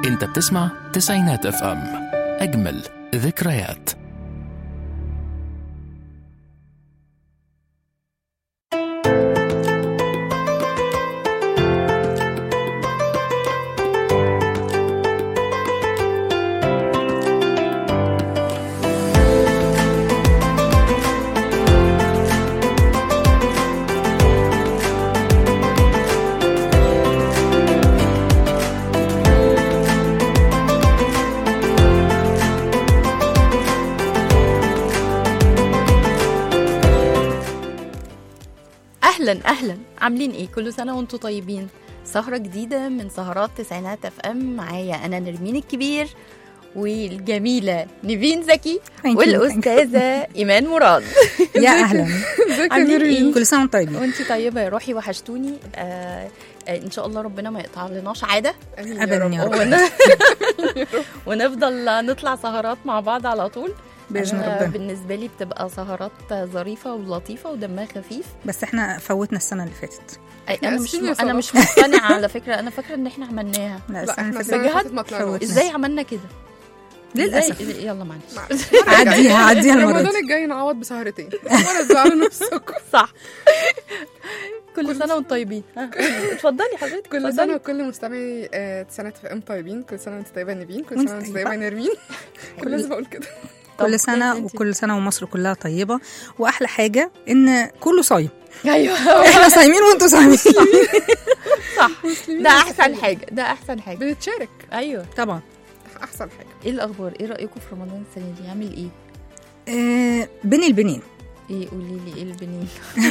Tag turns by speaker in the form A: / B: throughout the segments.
A: انت بتسمع تسعينات اف ام اجمل ذكريات
B: اهلا اهلا عاملين ايه كل سنه وانتم طيبين سهره جديده من سهرات تسعينات اف ام معايا انا نرمين الكبير والجميله نيفين زكي
C: Thank you,
B: والاستاذه ايمان مراد
C: يا اهلا
B: عاملين ايه
C: كل سنه وانتم طيبين
B: وانت طيبه يا روحي وحشتوني آه آه ان شاء الله ربنا ما يقطع لناش عاده
C: ابدا يا رب
B: ون... ونفضل نطلع سهرات مع بعض على طول
C: باذن
B: أنا
C: ربنا
B: بالنسبه لي بتبقى سهرات ظريفه ولطيفه ودمها خفيف
C: بس احنا فوتنا السنه اللي فاتت
B: أي انا مش
D: آسفين يا
B: انا
D: صلاح.
B: مش مقتنعه على فكره انا فاكره ان احنا عملناها
C: لا
D: لا
C: السنه
D: احنا
C: اللي
D: السنه
C: فاتت
D: اللي فاتت ما طلعناش
C: فوتنا.
B: ازاي عملنا كده
C: للاسف
B: إزاي؟ يلا معلش
C: عديها عديها المره
D: رمضان
C: دي
D: الجاي نعوض بسهرتين ولا تزعلوا نفسكم
B: صح كل سنه وانتم طيبين ها، اتفضلي حضرتك
D: كل
B: اتفضلي.
D: سنه وكل مستمعي آه، تسعينات في ام طيبين كل سنه وانت طيبه يا نبين كل
C: وانت
D: سنه وانت
C: طيبة.
D: طيبه يا نرمين كل لازم اقول كده
B: طب
C: كل سنه
B: انتي-
C: وكل سنه ومصر كلها طيبه واحلى حاجه ان كله صايم
B: ايوه
C: احنا صايمين وانتم صايمين
B: صح ده احسن حاجه ده احسن حاجه
D: بنتشارك
B: ايوه
C: طبعا
D: احسن حاجه
B: ايه الاخبار ايه رايكم في رمضان السنه دي عامل ايه
C: آه بين البنين
B: ايه قولي لي ايه البنين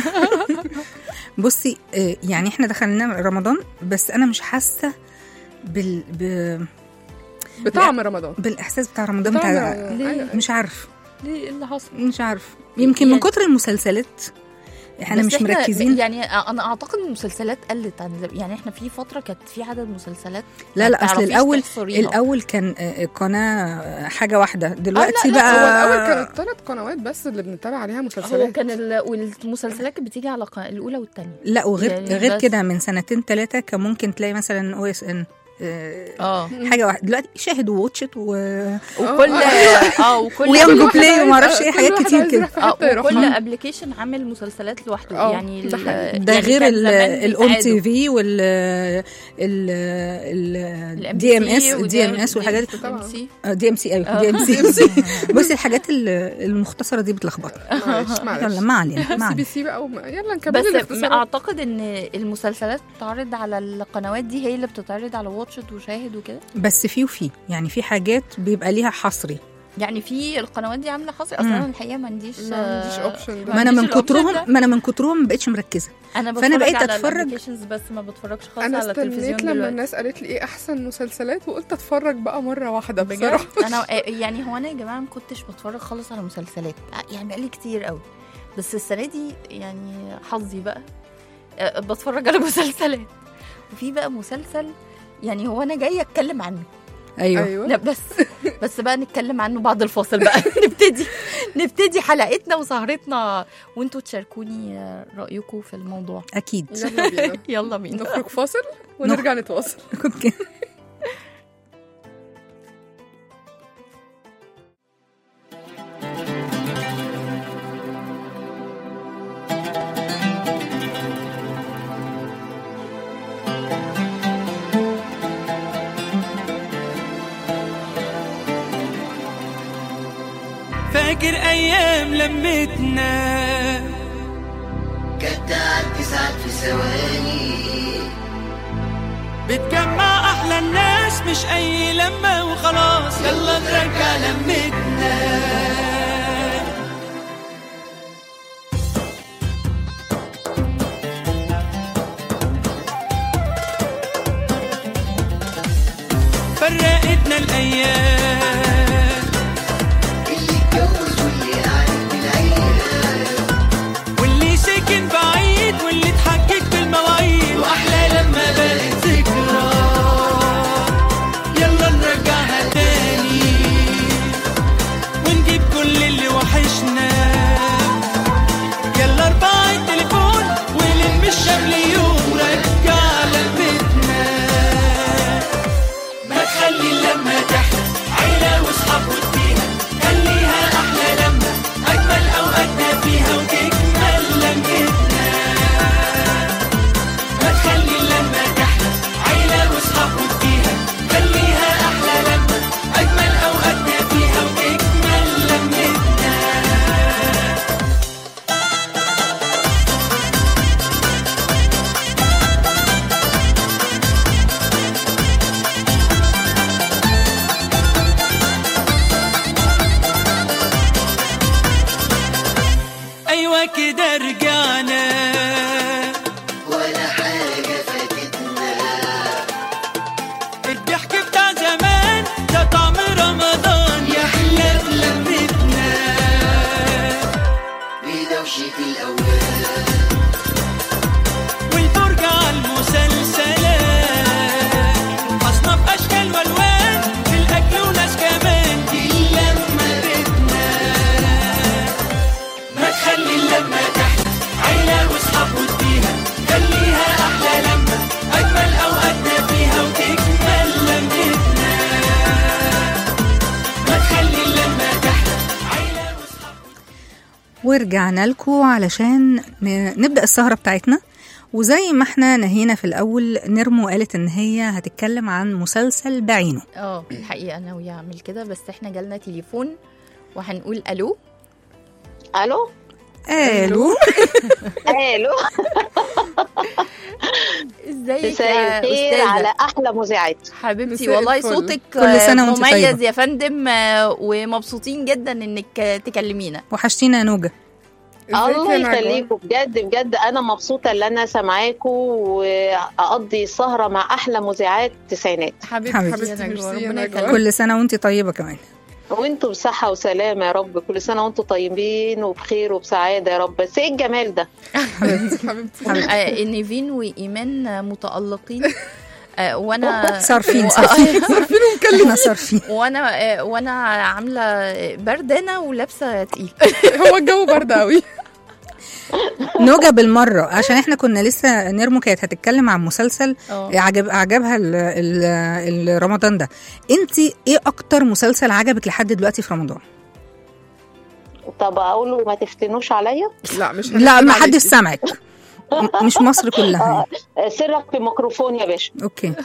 C: بصي آه يعني احنا دخلنا رمضان بس انا مش حاسه بال ب...
D: بطعم رمضان
C: بالاحساس بتاع رمضان
D: بطعم
C: بتاع
D: رمضان.
B: ليه؟
D: أيوة.
C: مش عارف
B: ليه ايه اللي حصل
C: مش عارف يمكن من
B: يعني-
C: كتر المسلسلات احنا
B: بس
C: مش مركزين
B: يعني انا اعتقد ان المسلسلات قلت عن زمان. يعني احنا في فتره كانت في عدد مسلسلات
C: لا
B: ما
C: لا اصل
B: بتعرفيش
C: الاول
B: تحصريها.
C: الاول كان آه، قناه آه، حاجه واحده دلوقتي
B: لا،
C: بقى
D: هو الاول كانت ثلاث قنوات بس اللي بنتابع عليها
B: هو
D: مسلسلات
B: كان ال... والمسلسلات كانت بتيجي على قناة الاولى والثانيه
C: لا وغير
B: يعني
C: غير
B: بس-
C: كده من سنتين ثلاثه كان ممكن تلاقي مثلا او اس ان
B: اه
C: حاجه واحده دلوقتي شاهد وواتشت و...
B: وكل اه وكل
C: ويانجو
D: واحد
C: بلاي
D: عايز-
C: وما اعرفش ايه
D: كل
C: حاجات
D: واحد
C: كتير
D: عايز
C: كده
D: يروح في
B: اه
D: حتة يروح.
B: وكل
D: مم.
B: ابلكيشن عامل مسلسلات لوحده
D: اه،
B: يعني
D: ده
B: ال-
D: حقيقي.
C: ده
B: يعني
C: غير
B: كان زمان
C: الاون تي
B: بيتعادوا.
C: في وال
B: ال
C: الدي ام
B: MBC
C: اس الدي ام اس والحاجات
B: دي
D: طبعا.
C: دي ام سي ايوه
B: اه.
C: دي ام سي بصي الحاجات ال- المختصره دي بتلخبط
D: معلش
C: يلا
D: معلش
C: ما علينا ما
D: سي بي
C: علينا
D: سي بقى وما- يلا نكمل
B: بس
D: الاختصارات
B: اعتقد ان المسلسلات بتتعرض على القنوات دي هي اللي بتتعرض على واتشت وشاهد وكده
C: بس في وفي يعني في حاجات بيبقى ليها حصري
B: يعني في القنوات دي عامله حصر اصلا
C: مم.
B: انا الحقيقه ما عنديش
D: ما عنديش اوبشن ده
C: ما انا
B: عنديش
C: من
B: الأوبشن
C: كترهم
B: ده.
C: ما انا من كترهم ما بقتش مركزه
B: انا
C: فأنا
B: بتفرج
C: بقيت
B: على
C: أتفرج.
B: الابلكيشنز بس ما بتفرجش خالص
D: انا
B: على التلفزيون
D: استنيت لما
B: دلوقتي
D: الناس قالت لي ايه احسن مسلسلات وقلت اتفرج بقى مره واحده
B: بجد
D: بصراحه
B: انا يعني هو انا يا جماعه ما كنتش بتفرج خالص على مسلسلات يعني بقالي كتير قوي بس السنه دي يعني حظي بقى أه، بتفرج على مسلسلات وفي بقى مسلسل يعني هو انا جايه اتكلم عنه
C: ايوه,
D: ايوه
B: لا بس بس بقى نتكلم عنه بعد الفاصل بقى نبتدي نبتدي حلقتنا وسهرتنا وانتوا تشاركوني آه، رايكم في الموضوع
C: اكيد
D: يلا بينا
B: يلا بينا
D: نخرج فاصل ونرجع نتواصل
C: كنت كده
E: فاكر ايام لمتنا
F: كانت تعدي ساعات في ثواني
E: بتجمع احلى الناس مش اي لمه وخلاص يلا نرجع لمتنا فرقتنا الايام
F: اللي اتجوز واللي قاعد بالعيال
E: واللي سكن بعيد واللي اتحكك بالمواعيد واحلى لما بقت ذكرى يلا نرجعها تاني ونجيب كل اللي وحشنا يلا ارفع التليفون ولم الشمل يوم رجع لمتنا ما تخلي
C: ورجعنا لكم علشان ن- نبدأ السهرة بتاعتنا وزي ما احنا نهينا في الأول نرمو قالت إن هي هتتكلم عن مسلسل بعينه
B: اه الحقيقه ناويه اعمل كده بس احنا جالنا تليفون وهنقول الو
G: الو
C: قالوا
G: الو
B: ازيك
G: مساء
B: يا
G: الخير
B: استاذه
G: على احلى مذيعات
B: حبيبتي
D: مساء
B: والله
D: الفل.
B: صوتك
C: كل سنة
B: آه،
C: وانت
B: مميز
C: طيبة.
B: يا فندم آه، ومبسوطين جدا انك آه، تكلمينا
C: وحشتينا يا نوجة
D: ازيك
G: الله
D: يا نجوى؟
G: يخليكم بجد بجد انا مبسوطه ان انا سامعاكم واقضي سهره مع احلى مذيعات التسعينات
B: حبيبتي
C: حبيبتي،
B: يا نجوى
D: ميرسي يا
B: ربنا
D: نجوى.
B: يخليك
C: كل سنة وانت طيبة كمان
G: وانتم بصحه وسلامه يا رب كل سنه وانتم طيبين وبخير وبسعاده يا رب بس ايه الجمال ده
D: حبيبتي
B: آه، نيفين وايمان آه، متالقين آه، وانا
C: صارفين
B: و-
C: صارفين احنا صارفين
B: وانا آه، وانا عامله بردانه ولابسه تقيل
D: هو الجو برد قوي
C: نوجة بالمرة عشان احنا كنا لسه نرمو كانت هتتكلم عن مسلسل
B: اه
C: عجب عجبها ال- ال- ال- رمضان ده انت ايه اكتر مسلسل عجبك لحد دلوقتي في رمضان
G: طب اقول ما تفتنوش عليا
D: لا مش
C: لا
D: هنكدب
C: ما حدش
D: عليكي.
C: سامعك م- مش مصر كلها
G: آه، سرك في ميكروفون يا باشا
C: اوكي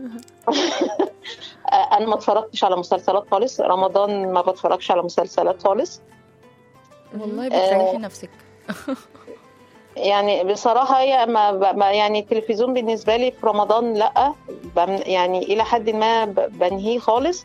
G: آه، انا ما اتفرجتش على مسلسلات خالص رمضان ما بتفرجش على مسلسلات خالص
B: والله بتريحي نفسك
G: يعني بصراحة هي ما ب- ما يعني التلفزيون بالنسبة لي في رمضان لأ بم- يعني إلى حد ما ب- بنهيه خالص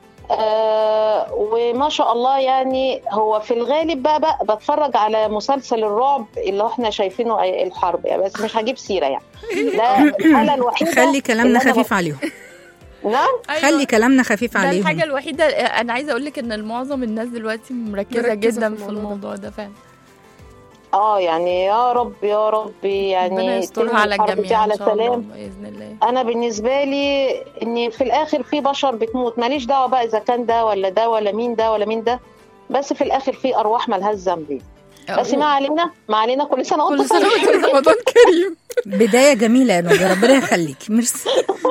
G: آه وما شاء الله يعني هو في الغالب بقى, بقى بتفرج على مسلسل الرعب اللي احنا شايفينه أي- الحرب يعني بس مش هجيب سيرة يعني ده الحالة الوحيدة
C: خلي كلامنا
G: اللي أنا
C: خفيف عليهم
G: ب- نعم
C: خلي كلامنا خفيف
B: ده الحاجة
C: عليهم
B: الوحيدة انا عايزة اقول لك ان معظم الناس دلوقتي مركزة,
D: مركزة
B: جدا
D: في
B: في
D: الموضوع
B: الموضوع ده فعلا
G: اه يعني يا رب يا رب يعني
B: ربنا يسترها
G: تنهي
B: على
G: الحرب دي
B: الجميع
G: على
B: ان شاء الله
G: سلام
B: باذن الله
G: انا بالنسبه لي ان في الاخر في بشر بتموت ماليش دعوه بقى اذا كان ده ولا ده ولا مين ده ولا مين ده بس في الاخر في ارواح مالهاش ذنب بس ما علينا ما علينا كل سنه وانتم
B: كل سنة
G: طيبين.
D: رمضان كريم
C: بداية جميلة يا نوجة ربنا يخليك ميرسي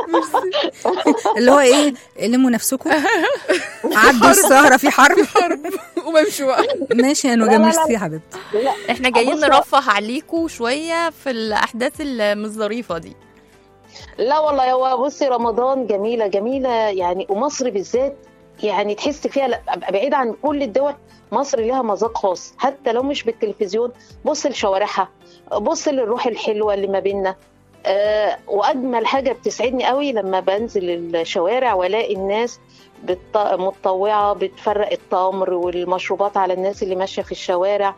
C: اللي هو ايه لموا نفسكم عدوا السهرة في حرب
D: وبمشوا بقى
C: ماشي يا
G: لا،
C: نوجة
G: لا، لا.
C: ميرسي يا حبيبتي
B: احنا جايين
G: بص-
B: نرفه عليكم شوية في الاحداث المش ظريفة دي
G: لا والله هو بصي رمضان جميله جميله يعني ومصر بالذات يعني تحس فيها لا- بعيد عن كل الدول مصر ليها مذاق خاص حتى لو مش بالتلفزيون بص لشوارعها بص للروح الحلوه اللي ما بيننا آه واجمل حاجه بتسعدني قوي لما بنزل الشوارع والاقي الناس بت- متطوعه بتفرق التمر والمشروبات على الناس اللي ماشيه في الشوارع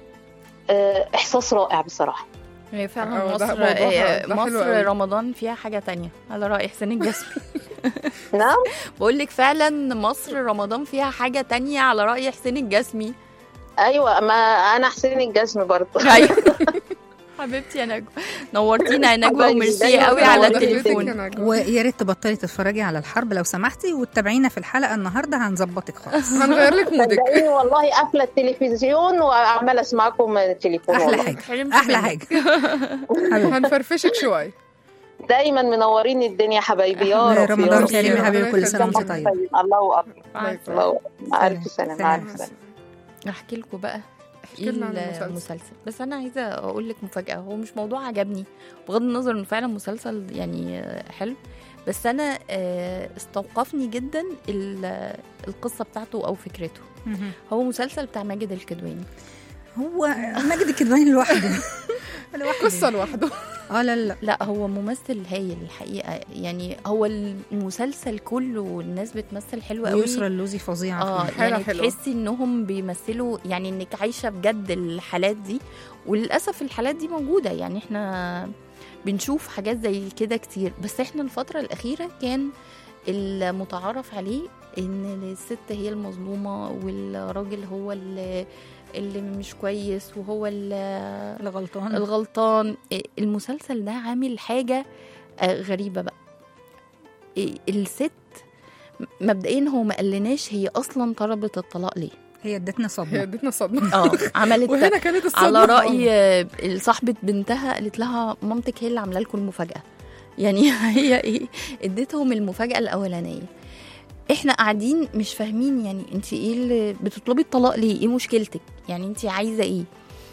G: آه احساس رائع بصراحه
B: هي
D: اه،
B: فعلا
D: ده
B: مصر
D: موضوع-
B: آه،
D: ده حلو
B: مصر
D: قوي.
B: رمضان فيها حاجة تانية على رأي حسين الجسمي
G: نعم
B: بقول لك فعلا مصر رمضان فيها حاجة تانية على رأي حسين الجسمي
G: ايوه ما انا حسين الجسم برضه
B: ايوه حبيبتي يا نجوى نورتينا يا نجوى
G: حبايبي،
B: وميرسي
G: دايما
B: قوي على
G: منورة
B: التليفون
D: يا نجوى.
C: ويا ريت تبطلي تتفرجي على الحرب لو سمحتي وتتابعينا في الحلقة النهاردة هنظبطك خالص
D: هنغير لك مودك
G: صدقيني والله قافله التلفزيون وعماله اسمعكم من التليفون
C: أحلى
G: والله.
C: حاجة
B: تحرمش
C: أحلى
B: منك.
C: حاجة حبيبتي
D: هنفرفشك شويه
G: دايما منورين الدنيا حبايبي يا رب يا
C: رمضان
G: رب.
C: كريم يا حبيبي كل
D: ربنا
C: سنة وانت
D: يخليك.
C: طيبة
G: الله اكبر
B: مع
D: طيب.
B: السلامة.
G: الله مع الف سنه مع
C: سلام.
G: الف سنه
B: احكي لكم بقى
D: احكي لنا عن المسلسل.
B: المسلسل بس انا عايزه اقول لك مفاجاه هو مش موضوع عجبني بغض النظر انه فعلا مسلسل يعني آه، حلو بس انا آه، استوقفني جدا ال- القصه بتاعته او فكرته
C: مهم.
B: هو مسلسل بتاع ماجد الكدواني
C: هو ماجد الكدواني لوحده لوحده.
D: قصه لوحده
C: اه لا لا
B: لا هو ممثل هايل الحقيقه يعني هو المسلسل كله الناس بتمثل حلو قوي
C: ويسرى اللوزي فظيعة
B: اه
C: فيه.
D: حلوة
B: يعني
D: حلوة.
B: تحسي انهم بيمثلوا يعني انك عايشه بجد الحالات دي وللاسف الحالات دي موجوده يعني احنا بنشوف حاجات زي كده كتير بس احنا الفتره الاخيره كان المتعارف عليه ان الست هي المظلومه والراجل هو اللي اللي مش كويس وهو اللي
C: الغلطان
B: الغلطان المسلسل ده عامل حاجة آه، غريبة بقى إيه، الست مبدئيا هو ما قالناش هي اصلا طلبت الطلاق ليه
C: هي ادتنا
D: هي
C: صدمة
D: ادتنا صدمه
B: اه عملت
D: وهنا كانت الصدمه
B: على راي آه، صاحبه بنتها قالت لها مامتك هي اللي عامله لكم المفاجاه يعني هي ايه اديتهم المفاجاه الاولانيه احنا قاعدين مش فاهمين يعني انت ايه اللي بتطلبي الطلاق ليه ايه مشكلتك يعني انت عايزه ايه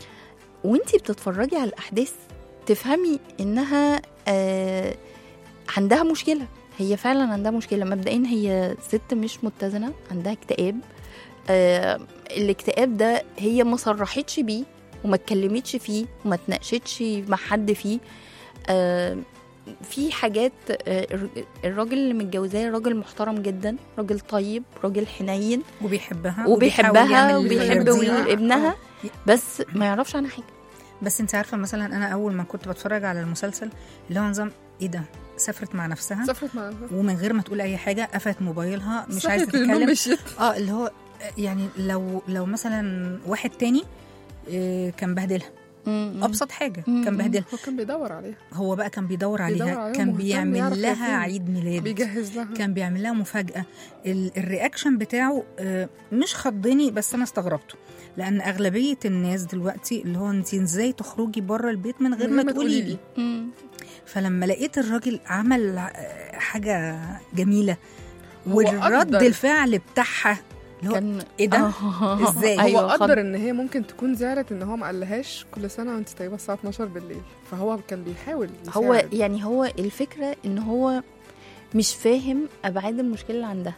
B: وانت بتتفرجي على الاحداث تفهمي انها آه عندها مشكله هي فعلا عندها مشكله مبدئيا هي ست مش متزنه عندها اكتئاب آه الاكتئاب ده هي ما صرحتش بيه وما اتكلمتش فيه وما اتناقشتش مع حد فيه آه في حاجات آه، الر- الراجل اللي متجوزاه راجل محترم جدا راجل طيب راجل حنين
C: وبيحبها
B: وبيحبها
C: يعمل
B: وبيحب
C: يرضيها.
B: ول- ابنها بس ما يعرفش عنها حاجه
C: بس انت عارفه مثلا انا اول ما كنت بتفرج على المسلسل اللي هو نظام ايه ده سافرت مع نفسها
D: سافرت معاها
C: ومن غير ما تقول اي حاجه قفلت موبايلها مش
D: صحيت
C: عايزه
D: من النوم
C: تتكلم
D: مشيت
C: اه اللي هو يعني لو لو مثلا واحد تاني آه، كان بهدلها
B: مم.
C: ابسط حاجه
B: مم.
C: كان بهدلها
D: هو كان بيدور عليها
C: هو بقى كان بيدور
D: بيدور
C: عليها
D: عليها
C: كان
D: ومهتم يعرف
C: بيعمل
D: هي
C: لها
D: فين.
C: عيد ميلاد
D: بيجهز لها
C: كان بيعمل لها مفاجاه ال- الرياكشن بتاعه آه، مش خضني بس انا استغربته لان اغلبيه الناس دلوقتي اللي هو انت ازاي تخرجي بره البيت من غير ما تقولي لي
B: مم.
C: فلما لقيت الراجل عمل آه، حاجه جميله
D: هو
C: والرد
D: قدر.
C: الفعل بتاعها اللي هو
B: كان
C: ايه ده؟
B: آه.
C: إزاي؟
D: هو
B: أيوة خد-
D: قدر ان هي ممكن تكون زعلت ان هو ما قالهاش كل سنه وانت طيبه الساعه 12 بالليل فهو كان بيحاول
B: هو
D: يساعد.
B: يعني هو الفكره ان هو مش فاهم ابعاد المشكله اللي عندها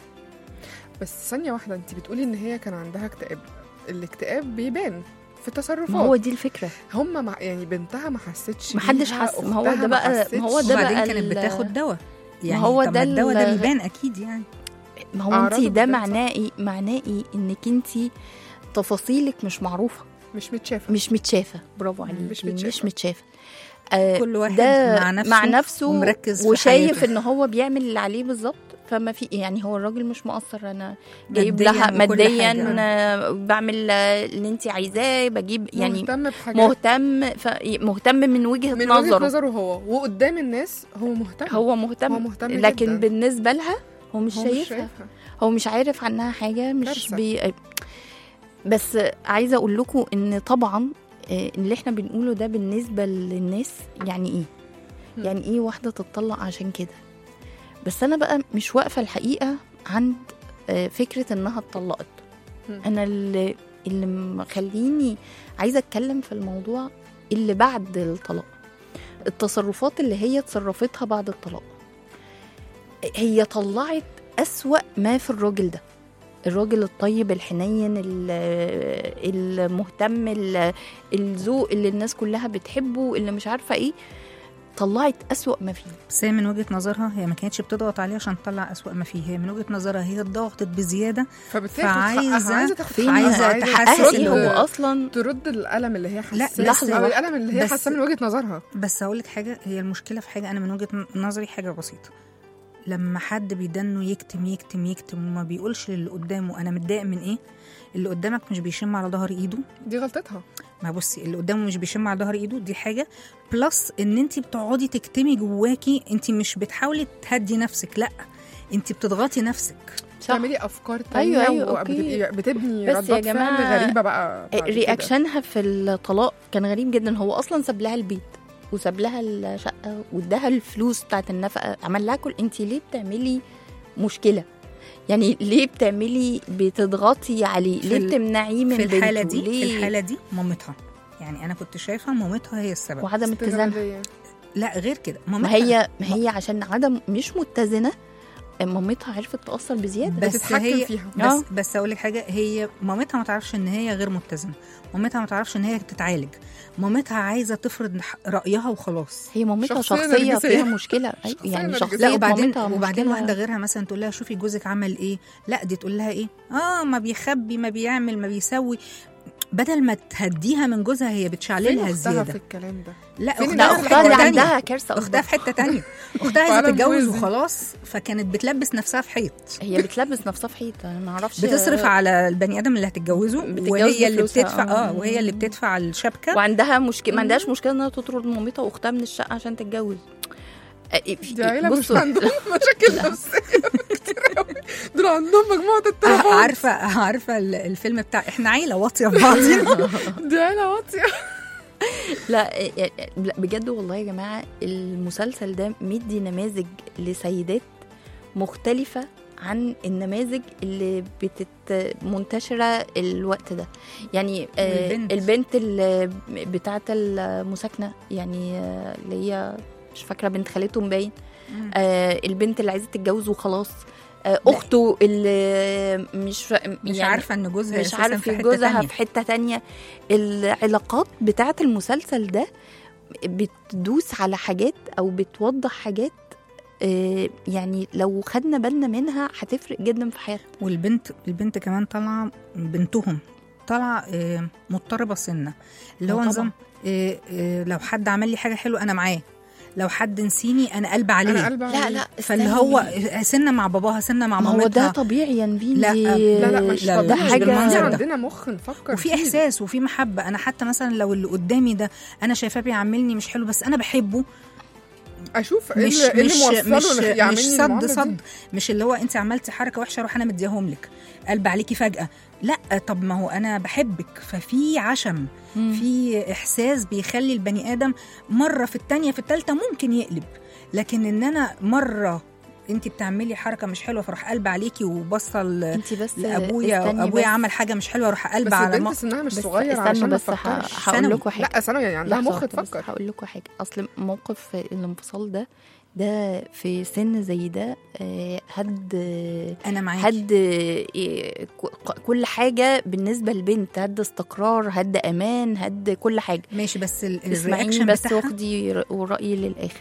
D: بس ثانيه واحده انت بتقولي ان هي كان عندها اكتئاب الاكتئاب بيبان في تصرفات
B: ما هو دي الفكره
D: هم مع يعني بنتها ما حستش
B: محدش
D: بيها،
B: حس- ما هو
D: أختها
B: ده بقى-
D: حستش.
B: ما هو ده
C: وبعدين
B: بقى
C: كانت
B: ال-
C: بتاخد دواء يعني
B: هو
C: طب
B: ده
C: ما الدواء ده
B: ال-
C: بيبان اكيد يعني
B: ما هو
D: أعراضه
B: انت ده
D: بتبان، صح.
B: معناه ايه معناه ايه انك انت تفاصيلك مش معروفه
D: مش متشافه
B: مش متشافه برافو عليكي
D: مش
B: مش
D: متشافة.
B: متشافه, مش متشافة. آه
C: كل واحد
B: ده
C: مع نفسه
B: مع نفسه
C: ومركز في
B: وشايف
C: حياته.
B: ان هو بيعمل اللي عليه بالظبط فما في يعني هو الراجل مش مقصر انا جايب
C: مادياً
B: لها
C: وكل
B: ماديا
C: حاجة.
B: آه، بعمل آه، اللي انت عايزاه بجيب يعني
D: مهتم بحاجات
B: مهتم ف... مهتم من وجهه
D: من
B: نظره
D: وجهه نظره هو وقدام الناس هو مهتم
B: هو مهتم,
D: هو مهتم
B: لكن
D: جداً.
B: بالنسبه لها هو مش
D: هو
B: شايفها
D: شايفها
B: هو مش عارف عنها حاجه مش
D: كارثة.
B: بي... بس عايزه اقول لكم ان طبعا آه، اللي احنا بنقوله ده بالنسبه للناس يعني ايه
D: هم.
B: يعني ايه واحده تتطلق عشان كده بس انا بقى مش واقفه الحقيقه عند آه، فكره انها اتطلقت
D: هم.
B: انا اللي اللي مخليني عايزه اتكلم في الموضوع اللي بعد الطلاق التصرفات اللي هي تصرفتها بعد الطلاق هي طلعت أسوأ ما في الراجل ده الراجل الطيب الحنين ال- المهتم ال- الذوق اللي الناس كلها بتحبه اللي مش عارفة ايه طلعت أسوأ ما فيه
C: بس هي من وجهه نظرها هي ما كانتش بتضغط عليه عشان تطلع اسوأ ما فيه هي من وجهه نظرها هي ضغطت بزياده
D: فبتاخد
C: فعايزة-
D: حقها عايزه تاخد
B: فين
C: عايزة
D: حقها،
C: تحسس
B: حقها
C: إن
B: ايه
C: هو-
B: هو أصلا
D: ترد الالم اللي هي
C: لا،
D: حاساه
C: بس-
D: او الالم اللي هي
C: بس-
D: حاساه من وجهه نظرها
C: بس هقول لك حاجه هي المشكله في حاجه انا من وجهه نظري حاجه بسيطه لما حد بيدنه يكتم يكتم يكتم وما بيقولش للي قدامه انا متضايق من ايه اللي قدامك مش بيشم على ظهر ايده
D: دي غلطتها
C: ما بصي اللي قدامه مش بيشم على ظهر ايده دي حاجه بلس ان انت بتقعدي تكتمي جواكي انت مش بتحاولي تهدي نفسك لا انت بتضغطي نفسك
B: صح
D: تعملي افكار تانية
B: أيوة، أيوة، أوكي.
D: وبتبقي بتبني
B: بس يا
D: ردات
B: جماعة،
D: فعل غريبه بقى بعد كده.
B: رياكشنها في الطلاق كان غريب جدا هو اصلا ساب لها البيت وساب لها الشقه واداها الفلوس بتاعت النفقه عمل لها كل انت ليه بتعملي مشكله يعني ليه بتعملي بتضغطي عليه
C: في
B: ليه
C: ال-
B: بتمنعيه من
C: في الحاله
B: بنته؟
C: دي في
B: ليه
C: الحاله دي مامتها يعني انا كنت شايفه مامتها هي السبب
B: وعدم اتزانها
D: استغلالية.
C: لا غير كده
B: ما
C: مامتها
B: هي ما هي عشان عدم مش متزنه مامتها عرفت تاثر بزياده
C: بس
D: بتتحكم
C: هي
D: فيها.
C: بس
B: آه.
C: بس اقول لك حاجه هي مامتها ما تعرفش ان هي غير متزنه مامتها ما تعرفش ان هي تتعالج مامتها عايزه تفرض ح- رايها وخلاص
B: هي مامتها
D: شخصية
B: شخصيه
D: نرجسية.
B: فيها مشكله أي-
D: شخصية
B: يعني
D: نرجسية.
B: شخصيه
C: لا وبعدين
B: مامتها
C: وبعدين
B: مشكلة.
C: واحده غيرها مثلا تقول لها شوفي جوزك عمل ايه لا دي تقول لها ايه اه ما بيخبي ما بيعمل ما بيسوي بدل ما تهديها من جوزها هي
D: فين
C: بتشعللها
D: اختها في
C: زياده
D: الكلام ده
C: لا
D: فين
B: لا
C: اختها
D: الناس
B: اختها
C: في
B: اللي
C: حته تانية
B: عندها كارثه
C: اختها
B: أكبر.
C: في حته تانية اختها عايزه
D: فعلا
C: تتجوز
D: موزي.
C: وخلاص فكانت بتلبس نفسها في حيط
B: هي بتلبس نفسها في حيط انا ما اعرفش
C: بتصرف على البني ادم اللي هتتجوزه
B: بتتجوز
C: وهي اللي
B: بفلوسها،
C: بتدفع
B: آه.
C: اه وهي اللي بتدفع الشبكه
B: وعندها مشكله ما عندهاش مشكله انها تطرد مامتها واختها من الشقه عشان تتجوز أ- في-
D: دي عيله مش
B: بصوا،
D: عندهم مشاكل نفسيه كتير قوي دول عندهم مجموعه التليفون
C: عارفه عارفه ال- الفيلم بتاع احنا عيله واطيه في بعضينا
D: دي عيله واطيه
B: لا لا، بجد والله يا جماعه المسلسل ده مدي نماذج لسيدات مختلفه عن النماذج اللي بتت منتشره الوقت ده يعني آه
C: والبنت.
B: البنت اللي بتاعه المساكنه يعني آه اللي هي مش فاكره بنت خالته مبين
C: مم.
B: آه البنت اللي عايزه تتجوز وخلاص آه
C: لا.
B: اخته اللي مش فا-
C: مش
B: يعني
C: عارفه ان جوزها
B: مش
C: أساساً
B: عارف
C: في حتة
B: جوزها
C: تانية.
B: في حته تانية العلاقات بتاعه المسلسل ده بتدوس على حاجات او بتوضح حاجات آه، يعني لو خدنا بالنا منها هتفرق جدا في حياتنا
C: والبنت البنت كمان طالعه بنتهم طالعه آه، مضطربه سنه اللي
B: آه
C: هو
B: طبعاً.
C: نظام آه، آه، لو حد عمل لي حاجه حلوه انا معاه لو حد نسيني انا قلب عليه
D: انا قلبي عليه.
C: فاللي هو سنه مع باباها سنه مع
B: ما هو ده
C: مامتها
B: طبيعي يا نبيل
C: لا،
B: دي-
D: لا لا مش
C: لا، لا،
B: ده
D: طبيعي.
C: مش
B: حاجه
C: بالمنظر ده.
D: عندنا مخ نفكر
C: وفي
D: فيه.
C: احساس وفي محبه انا حتى مثلا لو اللي قدامي ده انا شايفاه بيعاملني مش حلو بس انا بحبه
D: اشوف ايه
C: مش
D: اللي, إيه
C: مش
D: اللي موصله
C: مش,
D: إنه
C: مش
D: يعملني
C: صد
D: المعاملة دي.
C: صد مش اللي هو انت عملتي حركه وحشه اروح انا مديهم لك قلب عليكي فجاه لا طب ما هو انا بحبك ففي عشم
B: مم.
C: في احساس بيخلي البني ادم مره في التانية في التالتة ممكن يقلب لكن ان انا مره انت بتعملي حركه مش حلوه فاروح قلب عليكي وبصل
B: انت بس
C: لابويا
B: استني
C: ابويا
B: بس.
C: عمل حاجه مش حلوه اروح قلب
D: بس
C: على
D: البنت
C: ما
D: سنها مش
B: بس
D: صغير
B: استنوا
D: عشان ما
B: بس ه-
D: تفكرش
B: هقول
C: ثانوي.
B: لكم حاجه
D: لا ثانوي يعني عندها
B: لحظة
D: مخ
B: واحدة بس
D: تفكر
B: هقول لكم حاجه اصل موقف الانفصال ده ده في سن زي ده آه، هد
C: انا معاكي
B: هد آه، ك- كل حاجه بالنسبه للبنت هد استقرار هد امان هد كل حاجه
C: ماشي بس ال-
B: اسمعيني
C: الرياكشن
B: بس
C: بتاعها
B: واخدي ر- ورأيي للآخر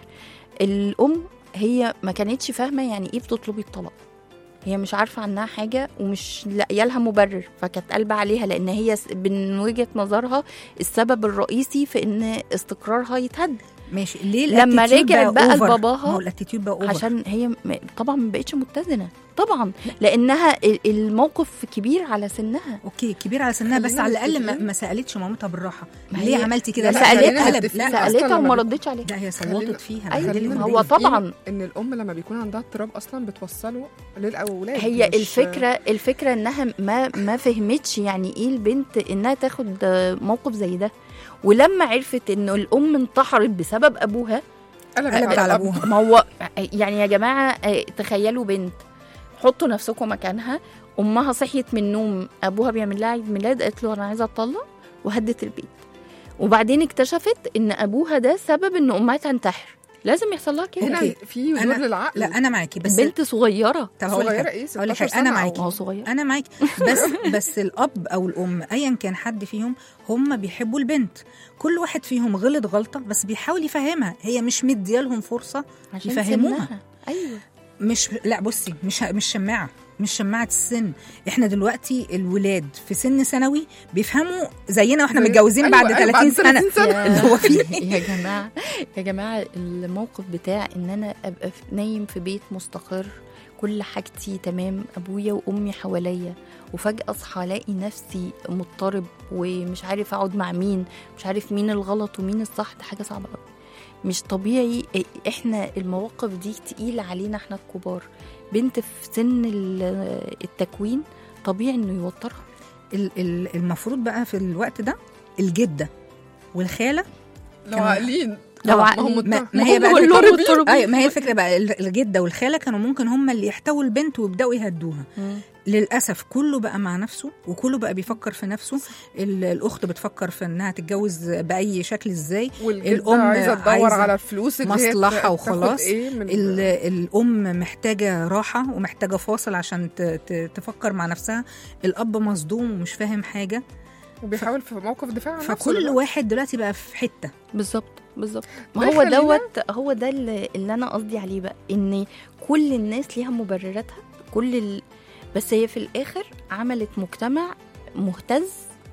B: الأم هي ما كانتش فاهمة يعني إيه بتطلبي الطلاق هي مش عارفة عنها حاجة ومش لاقية لها مبرر فكانت قلبة عليها لأن هي س- من وجهة نظرها السبب الرئيسي في إن استقرارها يتهد
C: ماشي ليه
B: لما
C: الاتيتيود
B: رجعت بقى
C: أوفر؟
B: لباباها
C: ما هو الاتيتيود بقى اوفر
B: عشان هي م- طبعا ما بقتش متزنة طبعا لأنها ال- الموقف كبير على سنها
C: اوكي كبير على سنها بس
D: خلينا
C: على الاقل ما,
D: متفقين.
C: ما سالتش مامتها بالراحه
B: ما
C: ليه
B: هي-
C: عملتي كده
D: لا،
C: لا
D: خلينا
C: قلب
D: متفقين.
C: لا
D: أصلاً
B: سألتها
D: لما
B: وما
D: بت-
B: ردتش عليها
C: ده هي
D: خلينا-
C: صوتت فيها
B: أيوة،
C: بهدلت
B: ما
C: الدنيا.
B: هو طبعا
D: ان الام لما بيكون عندها اضطراب اصلا بتوصله للاولاد
B: هي
D: مش-
B: الفكره الفكره انها ما ما فهمتش يعني ايه البنت انها تاخد موقف زي ده ولما عرفت انه الام انتحرت بسبب ابوها
D: قلبت
C: قلبت على
D: الأب.
C: ابوها
B: ما هو يعني يا جماعه آه، تخيلوا بنت حطوا نفسكم مكانها امها صحيت من النوم ابوها بيعمل لها عيد ميلاد قالت له انا عايزه اتطلق وهدت البيت وبعدين اكتشفت ان ابوها ده سبب ان امها تنتحر لازم يحصل لها كده
D: هنا
C: أوكي.
D: في
C: أنا-
D: دور للعقل
C: لا انا معاكي بس
B: بنت صغيره
C: طب هقول لك
D: صغيرة
C: حاجة.
D: ايه
C: هقول لك
D: 16
C: حاجة. انا
D: سنة أو-
C: معاكي
B: ما هو صغير
C: انا معاكي بس بس الاب او الام ايا كان حد فيهم هم بيحبوا البنت كل واحد فيهم غلط غلطه بس بيحاول يفهمها هي مش مديالهم فرصه
B: عشان
C: يفهموها.
B: سنها. ايوه
C: مش لا بصي مش مش شماعه مش شماعه السن احنا دلوقتي الولاد في سن ثانوي بيفهموا زينا واحنا
D: زي-
C: متجوزين
D: أيوة،
C: بعد
D: أيوة،
C: 30
D: بعد
C: سنه
D: 30 سنة.
B: يا-
C: هو في إيه؟
B: يا جماعه يا جماعه الموقف بتاع ان انا ابقى في- نايم في بيت مستقر كل حاجتي تمام ابويا وامي حواليا وفجاه اصحى الاقي نفسي مضطرب ومش عارف اقعد مع مين مش عارف مين الغلط ومين الصح ده حاجه صعبه قوي مش طبيعي إ- احنا المواقف دي تقيله علينا احنا الكبار بنت في سن ال- التكوين طبيعي انه يوترها
C: ال- ال- المفروض بقى في الوقت ده الجده والخاله
D: لو
C: كمان-
D: عاقلين
B: لو
D: ما
B: عقلين.
D: هم
C: ما, ما هي بقى
B: كلهم
C: الفكرة-
B: مضطربين.
C: ايوه ما هي الفكره بقى ال- الجده والخاله كانوا ممكن هم اللي يحتووا البنت ويبداوا يهدوها للاسف كله بقى مع نفسه وكله بقى بيفكر في نفسه ال- الاخت بتفكر في انها تتجوز باي شكل ازاي
D: والجدة
C: الأم
D: عايزه تدور
C: عايزة
D: على الفلوس اللي هي
C: مصلحة
D: تاخد
C: وخلاص.
D: ايه من
C: ال- الام محتاجه راحه ومحتاجه فاصل عشان ت- ت- تفكر مع نفسها الاب مصدوم ومش فاهم حاجه
D: وبيحاول في موقف دفاع عن نفسه
C: فكل
D: دلوقتي.
C: واحد دلوقتي بقى في حته
B: بالظبط بالظبط
D: ده
B: ما هو
D: يخلينا-
B: دوت هو ده اللي, اللي انا قصدي عليه بقى ان كل الناس ليها مبرراتها كل ال... بس هي في الاخر عملت مجتمع مهتز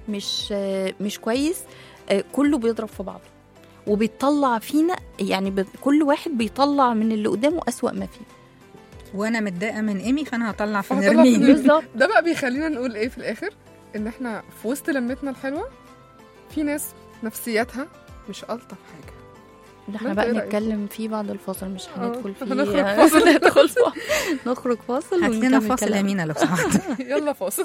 B: مش آه، مش كويس آه، كله بيضرب في بعضه وبيطلع فينا يعني ب... كل واحد بيطلع من اللي قدامه أسوأ ما فيه
C: وانا متضايقه من ايمي فانا هطلع في
D: هطلع في
C: نرمين
D: نرمين.
B: بالظبط
D: ده بقى بيخلينا نقول ايه في الاخر ان احنا في وسط لمتنا الحلوه في ناس نفسياتها مش الطف حاجه
B: ده احنا
D: انت
B: بقى
D: ايه رأيك؟
B: نتكلم فيه بعد الفاصل مش
D: اه،
B: هندخل فيه
D: هنخرج فاصل.
B: ندخل فاصل. نخرج فاصل
C: هات لنا
B: ونكمل
C: فاصل
B: كلام.
C: امينه لو سمحت
D: يلا فاصل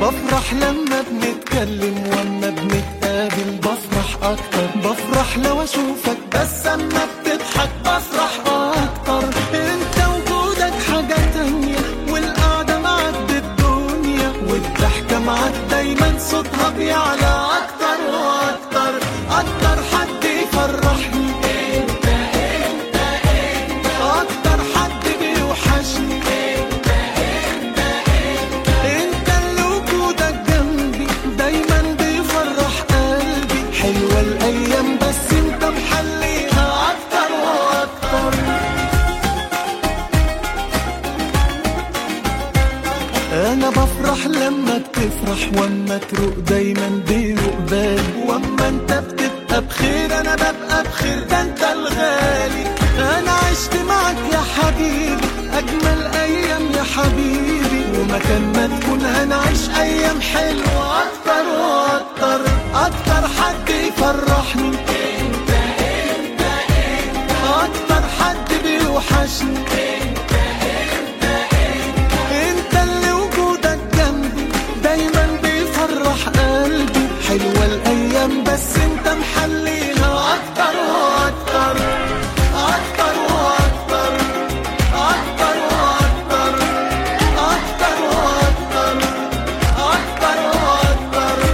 H: بفرح لما بنتكلم واما بنتقابل بفرح اكتر بفرح لو اشوفك بس اما بتضحك بفرح اكتر انت وجودك حاجة تانية والقعدة معاك بالدنيا والضحكة معاك دايما صوتها بيعلى اكتر واكتر اكتر حد يفرحني انت انت انت اكتر حد بيوحشني انت انت انت انت اللي وجودك جنبي دايما بيفرح قلبي حلوة الايام بس انت محليها اكتر واكتر انا بفرح لما بتفرح واما تروق دايما بيروق بالي واما انت بتبقى بخير انا ببقى بخير ده انت الغالي انا عشت معك يا حبيبي اجمل ايام يا حبيبي ومكان ما تكون هنعيش ايام حلوه اكتر واكتر اكتر حد يفرحني انت انت انت اكتر حد بيوحشني انت انت انت انت اللي وجودك جنبي دايما بيفرح قلبي حلوة الايام بس انت محليها اكتر واكتر اكتر واكتر اكتر واكتر اكتر واكتر اكتر واكتر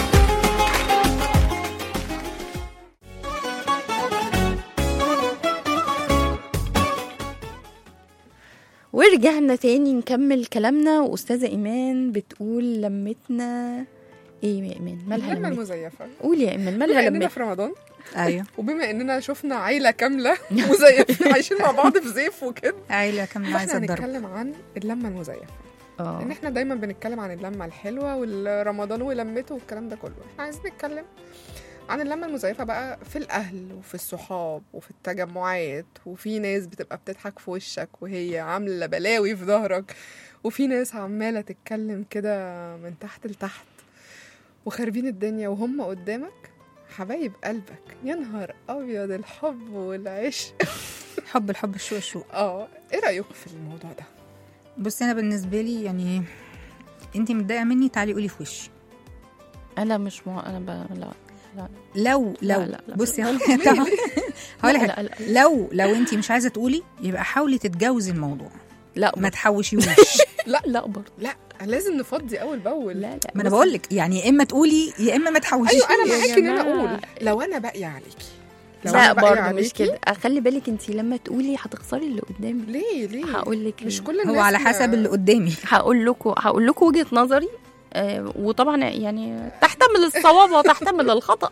B: ورجعنا تاني نكمل كلامنا واستاذه ايمان بتقول لمتنا ايه يا ايمان مالها
D: اللمة
B: لمتنا
D: المزيفة
B: قولي يا ايمان
D: بما
B: مالها
D: اننا
B: لمتنا
D: في رمضان
C: ايوه
D: وبما اننا شفنا عيلة كاملة مزيفين عايشين مع بعض في زيف وكده
C: عيله كامله
D: احنا
C: عايزه الضرب
D: هنتكلم عن اللمة المزيفة ان
B: اه
D: احنا دايما بنتكلم عن اللمة الحلوة والرمضان ولمته والكلام ده كله احنا عايزين نتكلم عن اللمة المزيفة بقى في الأهل وفي الصحاب وفي التجمعات وفي ناس بتبقى بتضحك في وشك وهي عاملة بلاوي في ظهرك وفي ناس عمالة تتكلم كده من تحت لتحت وخاربين الدنيا وهم قدامك حبايب قلبك يا نهار أبيض الحب والعشق
C: حب الحب الشوق الشوق
D: اه ايه رأيكم في الموضوع ده؟
C: بصي انا بالنسبه لي يعني انت متضايقه مني تعالي قولي في وشي
B: انا مش مع... انا ب... لا
C: لو لو
B: لا، لا.
C: بصي هقول هقول
B: لا,
C: لك
B: لا, لا,
C: لو لو انت مش عايزه تقولي يبقى حاولي تتجاوزي الموضوع
B: لا
C: ما
B: برضه.
C: تحوشيهوش
B: لا لا برضه
D: لا لازم نفضي أول بأول
B: لا لا
C: ما انا بقول لك يعني يا اما تقولي يا اما ما تحوشيش
D: ايوه انا
B: يا
D: معاكي ان انا
B: جماعة.
D: اقول لو انا باقي عليكي لو
B: لا
D: أنا باقية
B: برضه مش
D: عليكي،
B: كده خلي بالك انت لما تقولي هتخسري اللي قدامك
D: ليه ليه
B: هقول لك
D: مش
B: ليه.
D: كل الناس
C: هو على
D: ما-
C: حسب اللي قدامي
B: هقول لكم هقول لكم وجهه نظري آه وطبعا يعني تحتمل الصواب وتحتمل الخطا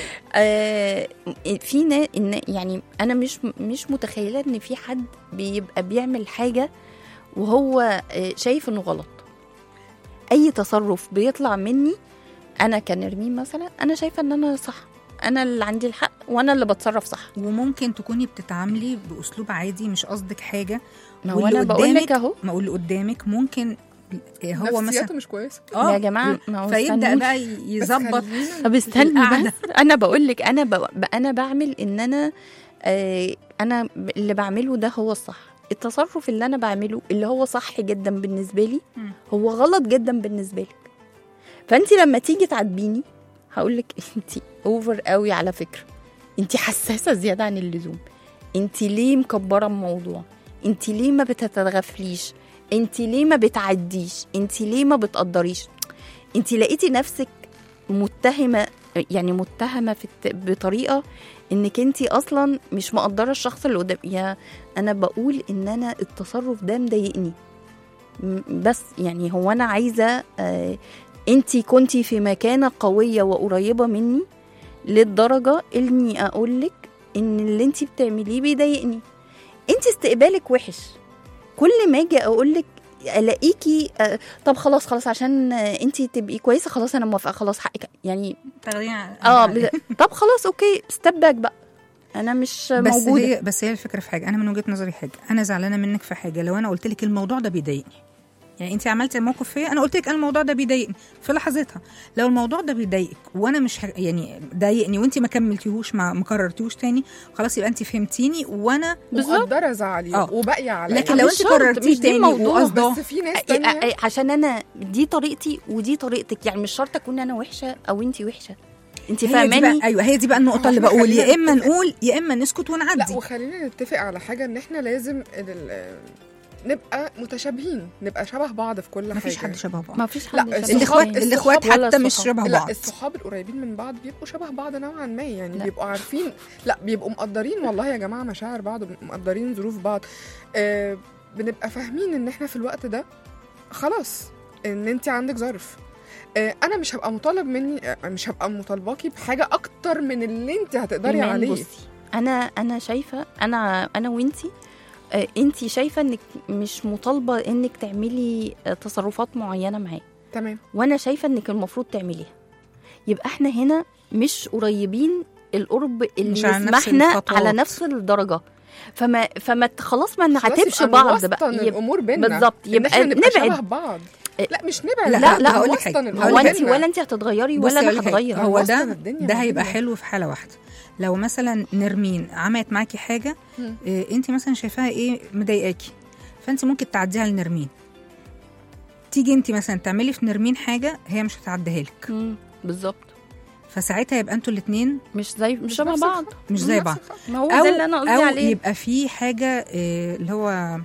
B: آه في نا إن يعني انا مش مش متخيله ان في حد بيبقى بيعمل حاجه وهو آه شايف انه غلط اي تصرف بيطلع مني انا كنرمين مثلا انا شايفه ان انا صح انا اللي عندي الحق وانا اللي بتصرف صح
C: وممكن تكوني بتتعاملي باسلوب عادي مش قصدك حاجه
B: ما هو
C: واللي
B: انا بقول لك
C: قدامك-
B: اهو
C: ما هو اللي قدامك ممكن هو مثلا
D: نفسياته مش كويسه
B: يا جماعه ما هو
C: فيبدا
B: استنوني.
C: بقى يظبط
D: خلينا-
B: طب استني
C: القعدة.
B: بس انا بقول لك انا ب... ب- انا بعمل ان انا آه انا ب- اللي بعمله ده هو الصح التصرف اللي انا بعمله اللي هو صح جدا بالنسبه لي
C: مم.
B: هو غلط جدا بالنسبه لك فانت لما تيجي تعاتبيني هقول لك انت اوفر قوي على فكره انت حساسه زياده عن اللزوم انت ليه مكبره الموضوع انت ليه ما بتتغفليش انت ليه ما بتعديش انت ليه ما بتقدريش انت لقيتي نفسك متهمه يعني متهمه في الت... بطريقه انك انت اصلا مش مقدره الشخص اللي قدام يا انا بقول ان انا التصرف ده مضايقني م- بس يعني هو انا عايزه آه انت كنتي في مكانه قويه وقريبه مني للدرجه اني اقول لك ان اللي انت بتعمليه بيضايقني انت استقبالك وحش كل ما اجي اقول لك الاقيكي آه، طب خلاص خلاص عشان انت تبقي كويسه خلاص انا موافقه خلاص حقك يعني
C: تاخديها
B: اه بت- طب خلاص اوكي ستيب باك بقى انا مش
C: بس
B: موجوده
C: هي بس هي الفكره في حاجه انا من وجهه نظري حاجه انا زعلانه منك في حاجه لو انا قلت لك الموضوع ده بيضايقني يعني انت عملتي موقف فيا انا قلت لك انا الموضوع ده بيضايقني في لحظتها لو الموضوع ده بيضايقك وانا مش ه... يعني ضايقني وانت ما كملتيهوش ما ما كررتيهوش تاني خلاص يبقى انت فهمتيني وانا
B: بالظبط.
D: مقدره زعلي
C: آه.
D: وباقيه عليا
C: لكن
B: مش
C: لو انت
B: شرط،
C: كررتيه
B: مش دي
C: تاني
B: الموضوع.
C: وقصده
D: بس في ناس
B: أ-
D: تانية
B: أ- أ- عشان انا دي طريقتي ودي طريقتك يعني مش شرط اكون انا وحشه او انت وحشه انت
C: هي دي
B: فاهماني
C: بقى ايوه هي دي بقى النقطه اللي
D: احنا
C: بقول يا
D: خلينا
C: اما
D: نتفق.
C: نقول يا اما نسكت
D: لا
C: ونعدي
D: وخلينا نتفق على حاجه ان احنا لازم ال- نبقى متشابهين نبقى شبه بعض في كل
C: مفيش
D: حاجه
C: حد شبه بعض
B: ما فيش حد
D: لا،
B: شبه
D: الصحاب-
C: الاخوات
B: التاني.
C: الاخوات
B: ولا
C: حتى مش
B: الصحاب.
C: شبه
D: لا
C: بعض
D: الصحاب القريبين من بعض بيبقوا شبه بعض نوعا ما يعني
B: لا.
D: بيبقوا عارفين لا بيبقوا مقدرين والله يا جماعه مشاعر بعض مقدرين ظروف بعض آه بنبقى فاهمين ان احنا في الوقت ده خلاص ان انت عندك ظرف آه انا مش هبقى مطالب مني آه مش هبقى مطالباكي بحاجه اكتر من اللي انت هتقدري
B: إيمان،
D: عليه
B: بصي انا انا شايفه انا انا وانتي آه، انتي شايفه انك مش مطالبه انك تعملي آه، تصرفات معينه معاه
D: تمام
B: وانا شايفه انك المفروض تعمليها يبقى احنا هنا مش قريبين القرب اللي
C: مش على نفس
B: يسمحنا
C: الخطوات.
B: على نفس الدرجه فما فما ت- خلاص ما نعاتبش
D: خلاص يبقى
B: بعض
D: نوسطن
B: بقى يبقى
D: الامور بينا
B: بالظبط،
D: إن
B: يبقى
D: إحنا نبقى
B: نبعد.
D: شبه بعض
B: إيه.
D: لا مش نبعد
C: لا،
B: لا، لا،
C: هقول لك
D: نوسطن
C: حاجة.
D: الأمور
C: هقول
B: هو
C: لك
B: انت
D: بينا.
B: ولا انت هتتغيري
C: بصي
B: ولا
C: أقول
B: انا
C: لك حاجة.
B: هتغير
C: هو
D: وسط
C: ده
D: الدنيا
C: ده
D: ما
C: هيبقى
D: بينا.
C: حلو في حاله واحده لو مثلا نرمين عملت معاكي حاجه
D: مم.
C: إيه انت مثلا شايفاها ايه مضايقاكي فانت ممكن تعديها لنرمين تيجي انت مثلا تعملي في نرمين حاجه هي مش هتعديها لك
B: مم، بالظبط
C: فساعتها يبقى انتوا الاثنين
B: مش زي مش شبه
D: نفس
B: بعض
C: مش زي
D: نفس
C: بعض
D: الخط.
B: ما هو
C: او
B: ده اللي انا قصدي
C: او
B: عليه
C: يبقى في حاجه إيه اللي هو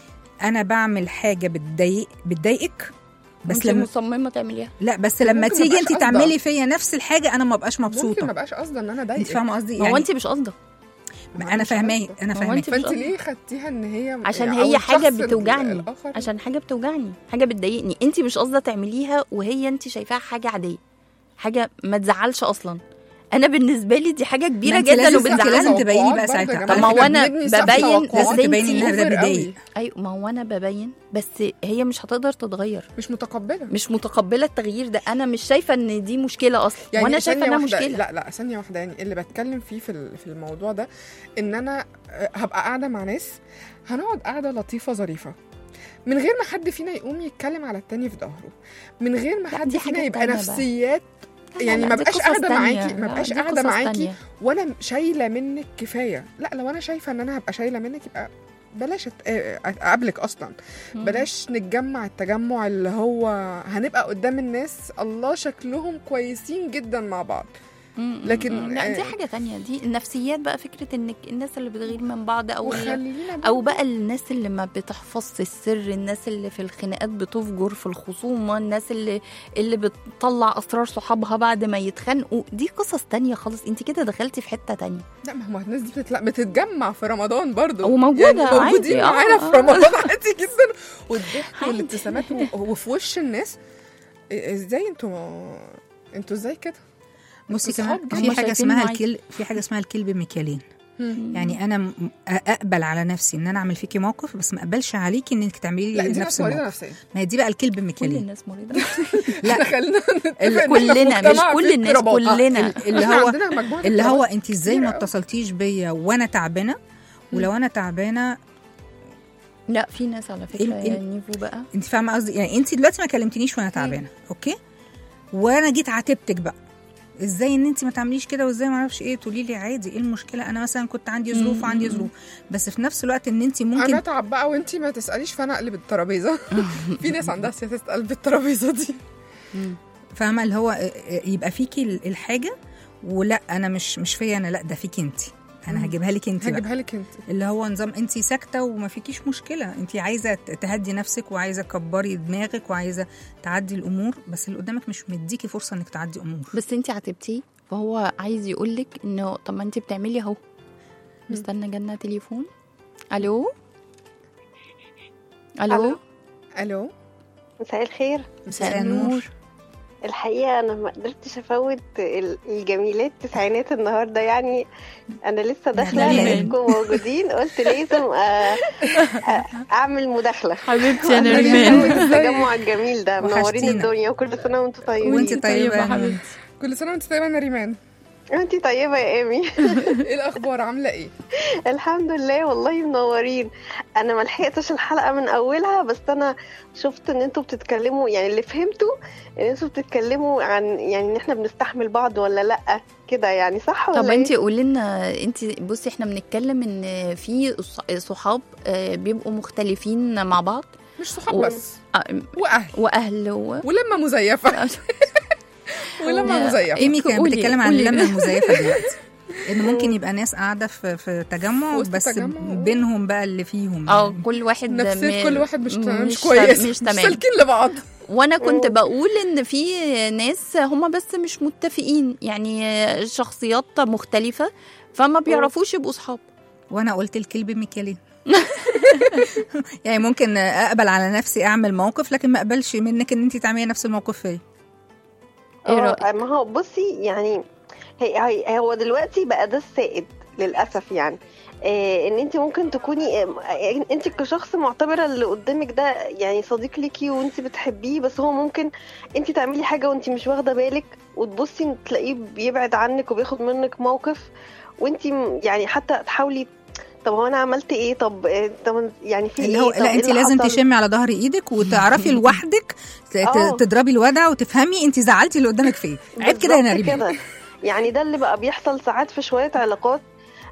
C: انا بعمل حاجه بتضايق بتضايقك بس
B: بس
C: لما
B: مصممه تعمليها
C: لا بس
D: ممكن
C: لما
D: ما
C: تيجي
D: أبقاش
C: انت
D: قصده.
C: تعملي فيا نفس الحاجه انا ما ابقاش
D: ممكن ما
C: مبسوطه
D: بقاش قصدي ان انا
C: انت
D: ضايقك
C: فاهمه قصدي
B: ما
C: يعني
B: هو انت مش قصدك
C: ما
D: ما
C: انا
D: مش
C: فاهماه
D: قصدك.
C: انا
B: ما هو
C: فاهماه
B: انت مش
D: فانت
B: قصدك.
D: ليه خدتيها ان هي
B: عشان
D: أو
B: هي حاجه
D: الشخص
B: بتوجعني
D: الآخر
B: عشان حاجه بتوجعني حاجه بتضايقني انت مش قصده تعمليها وهي انت شايفاها حاجه عاديه حاجه ما تزعلش اصلا انا بالنسبه لي دي حاجه كبيره
C: ما انت
B: جدا
C: لازم-
D: بس
C: انت
B: وبتزعلني
C: لازم تبيني بقى
D: توقعات
C: ساعتها.
D: برضه يا
C: طب
D: جماعة.
B: ما هو
D: إحنا
B: أنا
D: بنبني سقف
B: ببين-
D: توقعات
B: بس
C: لازم تبيني
B: انتي
C: انها ده
D: أوفر
C: بيضايق
D: قوي.
B: ايوه ما هو انا ببين بس هي مش هتقدر تتغير
D: مش متقبله
B: مش متقبله التغيير ده انا مش شايفه ان دي مشكله اصلا
D: يعني
B: وانا شايفه
D: ثانية
B: انها
D: واحدة
B: مشكله
D: لا لا ثانية واحدة يعني اللي بتكلم فيه في ال- في الموضوع ده ان انا آه، هبقى قاعدة مع ناس هنقعد قاعدة لطيفة ظريفة من غير ما حد فينا يقوم يتكلم على التاني في ظهره من غير ما
B: لا،
D: حد
B: دي
D: فينا
B: حاجة
D: يبقى
B: تانية بقى.
D: نفسيات
B: لا،
D: يعني
B: لا،
D: ما
B: دي
D: بقاش
B: قصص
D: قاعدة
B: تانية.
D: معاكي ما
B: لا،
D: بقاش
B: دي
D: قاعدة
B: قصص
D: معاكي
B: تانية.
D: وانا شايلة منك كفاية لا لو انا شايفة ان انا هبقى شايلة منك يبقى بلاش أت- آه، اقابلك اصلا
B: مم.
D: بلاش نتجمع التجمع اللي هو هنبقى قدام الناس الله شكلهم كويسين جدا مع بعض
B: مم.
D: لكن-
B: لا دي
D: آه.
B: حاجه تانية دي النفسيات بقى فكره انك الناس اللي بتغير من بعض او اللي
D: وخلينا
B: او بقى الناس اللي ما بتحفظش السر الناس اللي في الخناقات بتفجر في الخصومه الناس اللي اللي بتطلع اسرار صحابها بعد ما يتخانقوا دي قصص تانية خالص انت كده دخلتي في حته تانية
D: لا ما هو الناس دي بتتلا... بتتجمع في رمضان برضو
B: وموجودة
D: يعني موجودين
B: عادي، آه،
D: معانا
B: آه.
D: في رمضان عادي جدا والضحك
B: عادي.
D: والابتسامات و... وفي وش الناس إيه- ازاي انتوا انتوا ازاي كده
C: بصي
D: انتوا
C: كمان
D: صحاب
C: في
B: هم
C: حاجه
B: شايفين
C: اسمها
B: معاكي.
C: الكل في حاجه اسمها الكلب مكيالين
D: مم.
C: يعني انا م- اقبل على نفسي ان انا اعمل فيكي موقف بس ما اقبلش عليكي انك تعملي
D: لا
C: لي
D: دي
C: نفس
D: ناس مريضه
C: الموقف
D: نفسيا
C: ما هي دي بقى الكلب
B: كل
C: مكيالين
B: الناس مريضه
D: لا خلينا نتفق إن إحنا في
B: كلنا، مش
D: مجتمع
B: كل
D: فيه
B: الناس،
D: اضطرابات. آه،
B: كلنا.
C: اللي
D: إحنا
C: هو
D: عندنا مجموعة
C: اللي هو
D: اضطرابات
C: انت ازاي
D: كتيرة
C: ما
D: أوي.
C: اتصلتيش بيا وانا تعبانه ولو انا تعبانه
B: لا في ناس على فكره
C: ال- ال-
B: يا نيفو بقى
C: انت فاهمه قصدي يعني انت دلوقتي ما كلمتنيش وانا تعبانه اوكي وانا جيت عاتبتك بقى ازاي ان انت ما تعمليش كده وازاي ما اعرفش ايه تقولي لي عادي ايه المشكله انا مثلا كنت عندي ظروف وعندي ظروف بس في نفس الوقت ان انت
D: انا
C: ممكن
D: اتعب بقى وانتي ما تساليش فانا اقلب الترابيزه في ناس عندها سياسه تقلب الترابيزه دي
C: فاهمه اللي هو اه، اه، يبقى فيكي ال- الحاجه ولا انا مش مش فيا انا لا ده فيكي انت انا هجيبها لك انت بقى
D: هجيبها لك انت
C: اللي هو نظام انت ساكته وما فيكيش مشكله انت عايزه ت- تهدي نفسك وعايزه تكبري دماغك وعايزه تعدي الامور بس اللي قدامك مش مديكي فرصه انك تعدي امور
B: بس انت عاتبتيه فهو عايز يقول لك انه طب ما انت بتعملي اهو استنى جالنا تليفون الو الو
I: ألو.
D: الو
I: مساء الخير
C: مساء النور
I: الحقيقة أنا ما قدرتش أفوت ال- الجميلات التسعينات النهاردة يعني أنا لسه داخلة
C: نريمان.
I: لقيتكم موجودين قلت لازم آه، آه، أعمل مداخلة
B: حبيبتي يا
I: أنا
B: نرمان
I: أفوت التجمع الجميل ده منورين
C: وحشتينا.
I: الدنيا وكل سنة وأنتم طيبين
C: وانت طيبه يا نور.
D: كل سنه وانت طيبه يا ريمان
I: انتي طيبة يا ايمي
D: ايه الاخبار عامله ايه
I: الحمد لله والله منورين انا ما لحقتش الحلقة من اولها بس انا شفت ان انتوا بتتكلموا يعني اللي فهمته ان انتوا بتتكلموا عن يعني ان احنا بنستحمل بعض ولا لا كده يعني صح ولا
B: طب
I: إيه؟
B: انت قولي لنا انت بصي احنا بنتكلم ان في ص- صحاب آه، بيبقوا مختلفين مع بعض
D: مش صحاب
B: و-
D: بس
B: آه،
D: واهل
B: واهل و...
D: ولما مزيفه ولما مزيفه
C: ايمي كانت
B: قولي-
C: بتتكلم عن
B: قولي.
C: اللمه المزيفه دلوقتي ان ممكن يبقى ناس قاعده في في تجمع
D: وسط
C: بس
D: تجمع.
C: بينهم بقى اللي فيهم
B: اه
C: يعني.
B: كل واحد
D: نفسيه
B: م-
D: كل واحد مش مش,
B: مش
D: كويس
B: مش تمام
D: سالكين لبعض
B: وانا كنت بقول ان في ناس هما بس مش متفقين يعني شخصيات مختلفة فما بيعرفوش يبقوا صحاب
C: وانا قلت الكلب مكيالين يعني ممكن اقبل على نفسي اعمل موقف لكن ما اقبلش منك ان انت تعملي نفس الموقف فيا
B: ايه
I: اه
B: رأيك؟
I: ما هو بصي يعني هي هي هو دلوقتي بقى ده السائد للاسف يعني آه ان انت ممكن تكوني آه انت كشخص معتبره اللي قدامك ده يعني صديق ليكي وانت بتحبيه بس هو ممكن انت تعملي حاجه وانت مش واخده بالك وتبصي تلاقيه بيبعد عنك وبياخد منك موقف وانت م- يعني حتى تحاولي طب هو انا عملت ايه طب آه، طب يعني في
C: اللي
I: ايه
C: هو
I: طب
C: لا
I: إيه
C: انت
I: اللي
C: لازم
I: حصل؟
C: تشمي على ظهر ايدك وتعرفي لوحدك ت-
I: اه.
C: ت- تضربي الوضع وتفهمي انت زعلتي اللي قدامك فين عيب كده يا
I: بالظبط
C: نريمان
I: كده يعني ده اللي بقى بيحصل ساعات في شويه علاقات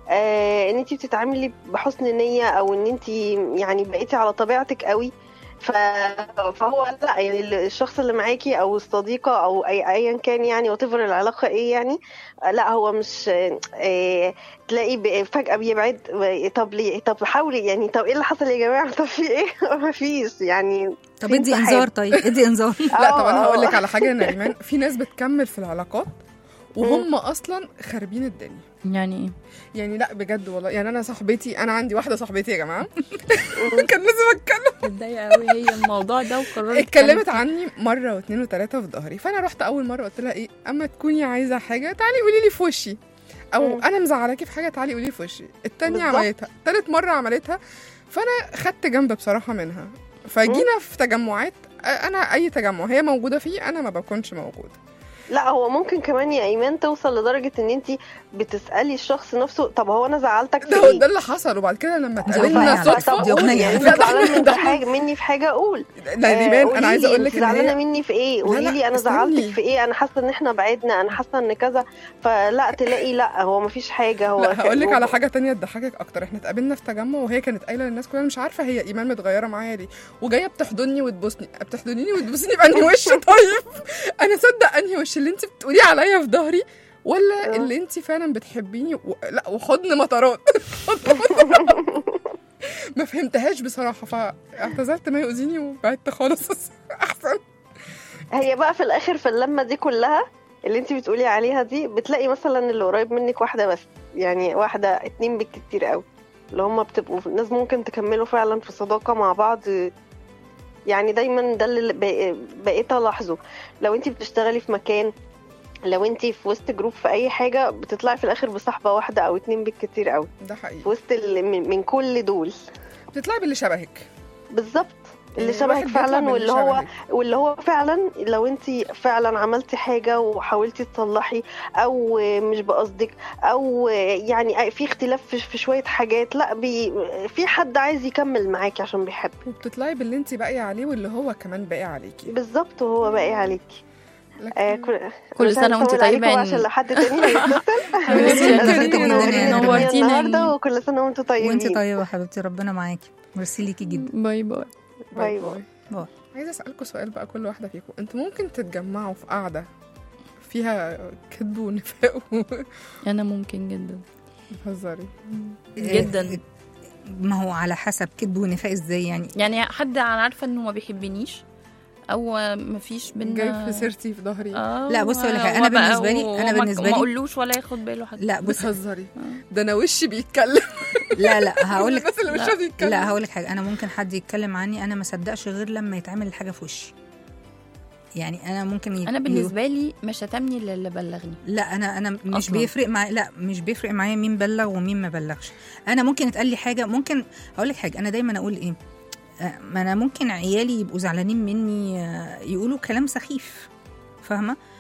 I: آه ان انت بتتعاملي بحسن نيه او ان انت يعني بقيتي على طبيعتك قوي ف... فهو لا يعني الشخص اللي معاكي او الصديقه او اي ايا كان يعني وتفر العلاقه ايه يعني آه، لا هو مش آه تلاقي ب- فجاه بيبعد آه، طب ليه طب حاولي يعني طب ايه اللي حصل يا جماعه طب في ايه مفيش يعني
C: طب
I: في
C: ادي
I: انسحاب.
C: انذار طيب ادي انذار
D: لا طب انا
I: آه،
D: هقول
I: آه.
D: لك على حاجه يا نريمان في ناس بتكمل في العلاقات وهم اصلا خاربين الدنيا
B: يعني ايه؟
D: يعني لا بجد والله يعني انا صاحبتي انا عندي واحده صاحبتي يا جماعه كان لازم اتكلم
B: متضايقة قوي هي الموضوع ده وقررت
D: اتكلمت عني مره واثنين وثلاثه في ظهري فانا رحت اول مره قلت لها ايه اما تكوني عايزه حاجه تعالي قولي لي في وشي او
I: مم.
D: انا مزعلاكي في حاجه تعالي قولي لي في وشي التانية
I: بالظبط.
D: عملتها تالت مره عملتها فانا خدت جنب بصراحه منها فجينا في تجمعات انا اي تجمع هي موجوده فيه انا ما بكونش موجوده
I: لا هو ممكن كمان يا ايمان توصل لدرجه ان انت بتسالي الشخص نفسه طب هو انا زعلتك في
D: ده
I: ايه
D: ده اللي حصل وبعد كده لما
C: دي
D: اتقابلنا
C: أغنية على فكرة.
D: صدفه
C: دي أغنية.
I: يعني
D: لا،
I: انت
D: ده
I: زعلان
D: احنا-
I: من
D: ده
I: حاجه مني في حاجه قول
D: لا ريمان انا عايزه اقول لك ان
I: زعلانه
D: هي
I: مني في ايه
D: لا،
I: قولي
D: لا،
I: لي انا
D: استني.
I: زعلتك في ايه انا حاسه ان احنا بعدنا انا حاسه ان كذا فلا تلاقي لا هو مفيش حاجه هو
D: لا هقول لك
I: كان-
D: على حاجه تانية تضحكك اكتر احنا اتقابلنا في تجمع وهي كانت قايله للناس كلها مش عارفه هي ايمان متغيره معايا ليه وجايه بتحضني وتبوسني بتحضنيني وتبوسني بانهي وش طيب انا صدق انهي وش اللي انت بتقوليه عليا في ظهري ولا
I: اه.
D: اللي انت فعلا بتحبيني و... لا وحضن مطارات ما فهمتهاش بصراحه فاعتزلت ما يؤذيني وبعدت خالص احسن
I: هي بقى في الاخر في اللمه دي كلها اللي انت بتقولي عليها دي بتلاقي مثلا اللي قريب منك واحده بس يعني واحده اتنين بالكتير قوي اللي هم بتبقوا ناس ممكن تكملوا فعلا في صداقه مع بعض يعني دايما ده اللي بق- بقيت الاحظه لو انت بتشتغلي في مكان لو انت في وسط جروب في اي حاجه بتطلعي في الاخر بصاحبه واحده او اتنين بالكتير قوي
D: ده حقيقي
I: في وسط ال- من من كل دول
D: بتطلعي باللي شبهك
I: بالظبط اللي
D: يعني الواحد
I: شبهك
D: بيطلع
I: فعلا
D: باللي
I: واللي هو
D: شبهك.
I: واللي هو فعلا لو انت فعلا عملتي حاجه وحاولتي تصلحي او مش بقصدك او يعني في اختلاف في- في شويه حاجات لا بي في حد عايز يكمل معاكي عشان بيحبك
D: وبتطلعي باللي انت باقيه عليه واللي هو كمان باقي عليكي
I: بالظبط وهو باقي عليكي آه
D: لكن
I: كل,
B: كل
I: مش
B: سنة وانت
I: هنطول عليكم
B: طيبة.
I: عشان لحد تاني هيتصل
C: ميرسي يا
I: بس
C: نورتي
I: انتوا
C: جدا
I: منورين
C: يا
I: الدنيا
B: نورتينا.
I: النهارده وكل سنه وانتم طيبين
C: وانت طيبه حبيبتي ربنا معاكي ميرسي ليكي جدا
B: باي باي
I: باي باي
C: باي.
D: عايزه اسالكم سؤال بقى كل واحده فيكم انتوا ممكن تتجمعوا في قعده فيها كذب ونفاق
B: انا ممكن جدا
D: وتهزري
B: جدا
C: ما هو على حسب كذب ونفاق ازاي يعني
B: يعني حد انا عارفه انه ما بيحبنيش او ما فيش بينا
D: جايب في سيرتي في ظهري
B: آه،
C: لا، بصي أقول لك حاجة، أنا
B: هو بقى
C: بالنسبة لي-
B: و-
C: أنا
B: وما-
C: بالنسبة
B: وما
C: لي-
B: اقولوش ولا ياخد باله حد
C: لا بص
D: بتهزري ده انا وشي بيتكلم
C: لا لا هقول لك
D: الناس اللي وشها بيتكلم
C: لا هقول لك حاجه انا ممكن حد يتكلم عني انا ما صدقش غير لما يتعمل الحاجه في وشي يعني انا ممكن ي...
B: انا بالنسبه لي ما شتمني الا اللي بلغني
C: لا انا انا مش
B: أصلاً.
C: بيفرق معايا لا مش بيفرق معايا مين بلغ ومين ما بلغش انا ممكن يتقال لي حاجه ممكن هقول لك حاجه انا دايما اقول ايه آه، ما انا ممكن عيالي يبقوا زعلانين مني آه، يقولوا كلام سخيف فاهمه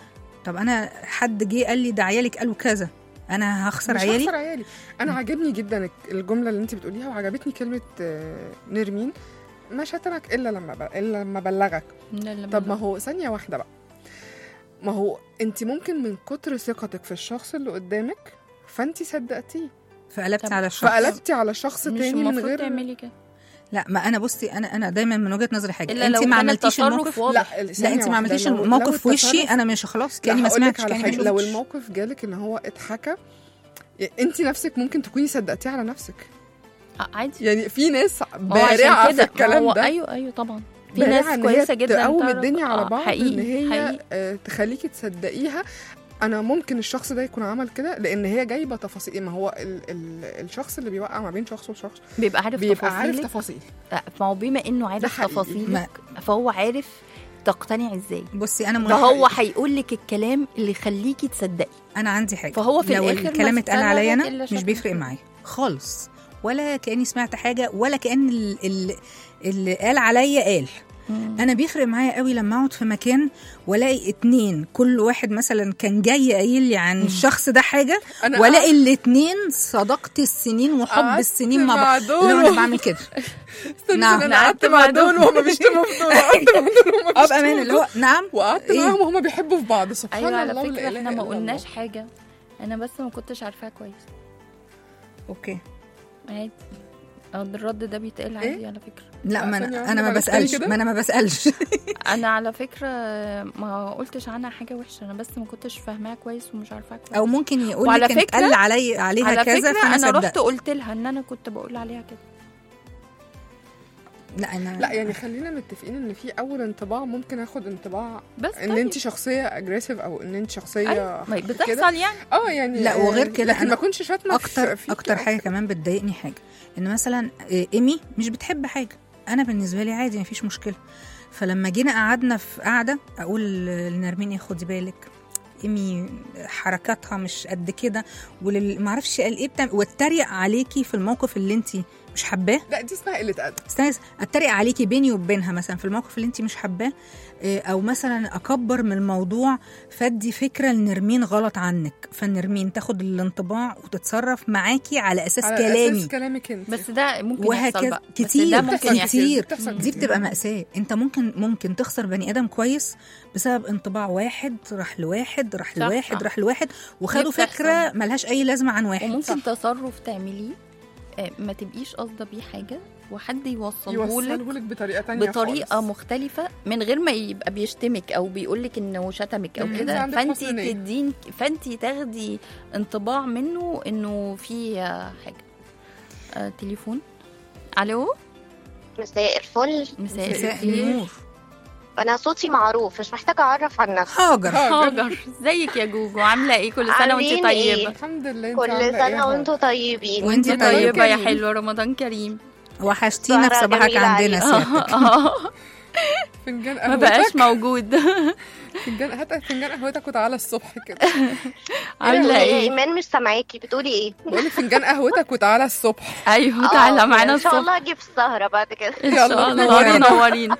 C: طب انا حد جه قال لي ده عيالك قالوا كذا انا هخسر
D: مش
C: عيالي
D: هخسر عيالي انا عاجبني جدا الجمله اللي انت بتقوليها وعجبتني كلمه آه، نرمين ما شتمك الا لما ب... الا لما بلغك
B: لا، لا،
D: طب
B: لا.
D: ما هو ثانيه واحده بقى ما هو انت ممكن من كتر ثقتك في الشخص اللي قدامك فانت صدقتيه
C: فقلبت
B: طب
C: على الشخص
D: فقلبتي على شخص
B: مش
D: تاني من
B: المفروض
D: غير
B: تعملي كده
C: لا ما انا بصي انا انا دايما من وجهه نظري حاجه
B: الا
C: انت
B: لو
C: ما
B: كان
C: عملتيش
B: التصرف
C: الموقف
B: واضح
D: لا
C: لا انت ما عملتيش الموقف في وشي انا مش خلاص كاني ما سمعتش
D: على
C: كاني ما
D: حاجه لو
C: شفتش.
D: الموقف جالك ان هو اتحكى انت نفسك ممكن تكوني صدقتيه على نفسك
B: آه، عادي
D: يعني في ناس
B: ما هو عشان
D: بارعه في
B: كده ما
D: الكلام
B: هو
D: ده
B: ايوه ايوه طبعا في
D: بارعة
B: ناس
D: إن هي
B: كويسه جدا
D: تقوم
B: تعرف-
D: الدنيا على
B: آه،
D: بعض
B: حقيقي
D: ان هي
B: حقيقي.
D: آه، تخليكي تصدقيها انا ممكن الشخص ده يكون عمل كده لان هي جايبه تفاصيل ما هو ال ال الشخص اللي بيوقع ما بين شخص وشخص
B: بيبقى عارف
D: بيبقى عارف
B: تفاصيلك
D: تفاصيل
B: لا، ما هو بما انه
D: ده
B: عارف
D: حقيقي.
B: تفاصيلك فهو عارف تقتنع ازاي
C: بصي انا
B: فهو
C: منحرفة.
B: هيقول لك الكلام اللي يخليكي تصدقي
C: انا عندي حاجه
B: فهو في
C: لو
B: الآخر
C: الكلام
B: ما
C: اتقال عليا
B: استلغت
C: انا
B: إلا
C: مش
B: شكل
C: بيفرق
B: حلو.
C: معايا خالص ولا كاني سمعت حاجه ولا كان ال- ال- اللي قال عليا قال انا بيفرق معايا قوي لما اقعد في مكان والاقي اتنين كل واحد مثلا كان جاي قايل لي عن الشخص ده حاجه
D: أنا
C: والاقي الاتنين صداقه السنين وحب
D: قعدت
C: السنين مع
D: مع
C: بعض
D: دول
C: لو انا
D: و-
C: بعمل كده
D: استنى
C: نعم.
D: انا قعدت
B: قعدت
D: مع
B: مع
D: دول
B: دول.
D: وهم بيشتموا في دول وقعدت مع دول وهم
C: اه
D: بيشتموا
C: بامان
D: في
C: اللي
D: دول
C: هو نعم
D: وقعدت
C: إيه؟
D: معاهم وهم بيحبوا في بعض سبحان
B: ايوه على
D: الله
B: فكره
D: ولا
B: احنا
D: إله
B: ما
D: إلا
B: قلناش
D: الله.
B: حاجه انا بس ما كنتش عارفاها كويس
C: اوكي
B: عادي اه الرد ده بيتقال عادي على فكره
C: لا ما
D: ثانية
C: انا
D: واحدة
C: انا ما
D: معلش تاني
C: بسالش
D: كده.
C: ما انا ما بسالش
B: انا على فكره ما قلتش عنها حاجه وحشه انا بس ما كنتش فاهماها كويس ومش عارفاها كويس
C: او ممكن يقول
B: وعلى
C: لك انت
B: فكرة-
C: قال علي عليها
B: على
C: كذا
B: فكره
C: فانا
B: انا رحت
C: صدقت
B: قلت لها ان انا كنت بقول عليها كده
C: لا انا
D: لا يعني خلينا متفقين ان في اول انطباع ممكن اخد انطباع
B: بس
D: ان
B: طيب.
D: انت شخصيه اجريسيف او ان انت شخصيه
B: أيوة، ما
D: كده.
B: بتحصل يعني
D: اه يعني
C: لا وغير كده
D: لكن
C: أنا
D: ما اكونش شاتمه
C: اكتر
D: في-
C: اكتر
D: فيكي
C: حاجه كمان بتضايقني حاجه ان مثلا إيه، ايمي مش بتحب حاجه انا بالنسبه لي عادي مفيش مشكله فلما جينا قعدنا في قعده اقول لنرمين يا خدي بالك ايمي حركاتها مش قد كده ومعرفش قال ايه بتعمل واتريق عليكي في الموقف اللي انت مش حباه
D: لا دي اسمها قله ادب
C: استني اتريق عليكي بيني وبينها مثلا في الموقف اللي انت مش حباه إيه، او مثلا اكبر من الموضوع فادي فكره لنرمين غلط عنك فنرمين تاخد الانطباع وتتصرف معاكي على اساس
D: على
C: كلامي
D: اساس كلامك انت
B: بس ده ممكن يحصل
C: وهكذا
B: بقى بس
C: كتير
B: ده ممكن يحصل
C: كتير
D: بتحصل
C: دي
D: كتير.
C: بتبقى مأساة انت ممكن ممكن تخسر بني ادم كويس بسبب انطباع واحد راح لواحد راح
B: صح،
C: لواحد
B: صح.
C: راح لواحد وخدوا
B: بتحصل.
C: فكرة ملهاش اي لازمة عن واحد
B: وممكن تصرف تعمليه آه، ما تبقيش قاصده بيه حاجه وحد يوصله لك
D: يوصله لك بطريقه تانية
B: بطريقه
D: خالص.
B: مختلفه من غير ما يبقى بيشتمك او بيقول لك انه شتمك او
D: مم.
B: كده
D: عندك
B: فانت
D: حسن نية.
B: تدين فانت تاخدي انطباع منه انه في آه، حاجه آه تليفون الو
I: مساء الفل
B: مساء
C: مساء
B: الخير
C: النور
I: انا صوتي معروف مش محتاجه اعرف عن نفسي
C: هاجر
B: هاجر ازيك يا جوجو عامله ايه كل سنه وانت
I: عاملين إيه؟
B: طيبه
D: الحمد لله انت
I: كل
D: عاملة
I: سنه
D: إيه؟
I: وانتم طيبين
C: وانت
B: انت
C: طيبة
B: طيبه يا
D: كريم.
B: حلوه رمضان كريم
C: وحشتينا
I: سهرة
C: بصباحك
I: جميلة
C: عندنا
I: عليك.
C: سيادتك
B: آه،
D: فنجان
B: ما
D: قهوتك
B: بقاش موجود
D: فنجان هات فنجان قهوتك وتعالى الصبح كده
B: عامله
I: يا
B: ايه
I: ايمان مش سامعاكي بتقولي ايه
D: بقول لك فنجان قهوتك وتعالى الصبح
B: ايوه
I: آه،
B: تعالى معانا
I: ان شاء
B: الصبح
I: الله اجي في السهره بعد كده
B: ان
D: يلا
B: شاء الله
C: تنورينا.
B: تنورينا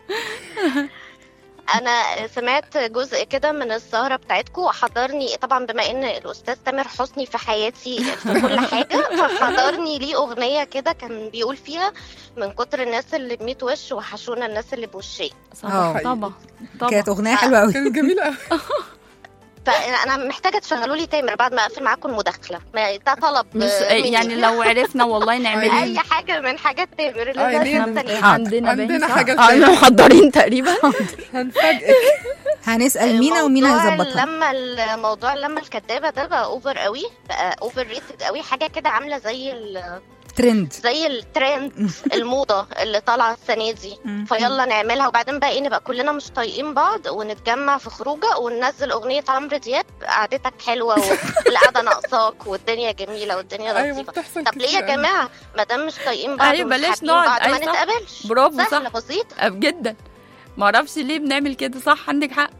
I: انا سمعت جزء كده من السهره بتاعتكم حضرني طبعا بما ان الاستاذ تامر حسني في حياتي في كل حاجه فحضرني ليه اغنيه كده كان بيقول فيها من كتر الناس اللي بميت وش وحشونا الناس اللي بوشين
B: صح
C: آه.
B: طبعا
C: كانت
B: طبعا
C: اغنية حلوة قوي
D: كانت جميله قوي
I: فانا محتاجه تشغلوا لي تامر بعد ما اقفل معاكم المداخله ما- ده طلب
B: مش
I: آه، مني.
B: يعني لو عرفنا والله
I: اي
B: نعمل
I: حاجه من حاجات تامر اللي
D: آه،
I: ده
D: ليه؟
I: مستنية.
B: عندنا باين
D: عندنا
B: صح؟
D: حاجة
B: آه،
D: تانية.
B: محضرين تقريبا
D: هنفاجئك
C: هنسأل مينا ومينا
I: موضوع
C: هيظبطها
I: لما الموضوع لما الكدابه ده بقى اوفر قوي بقى اوفر ريتد قوي حاجه كده عامله زي ال-
C: ترند
I: زي الترند الموضه اللي طالعه السنه دي
C: مم.
I: فيلا نعملها وبعدين بقى ايه نبقى كلنا مش طايقين بعض ونتجمع في خروجه وننزل اغنيه عمرو دياب قعدتك حلوه والقعده ناقصاك والدنيا جميله والدنيا
D: ايوه
I: لطيفه
D: بتحصل
I: طب ليه يا
D: كتير قوي.
I: جماعه ما دام مش طايقين بعض
B: أيوة،
I: ومش
B: بلاش
I: حابين
B: نقعد.
I: بعض ما
B: أي صح.
I: نتقابلش
B: برافو، صح.
I: سهله بسيطه
B: آه، جدا ما اعرفش ليه بنعمل كده صح عندك حق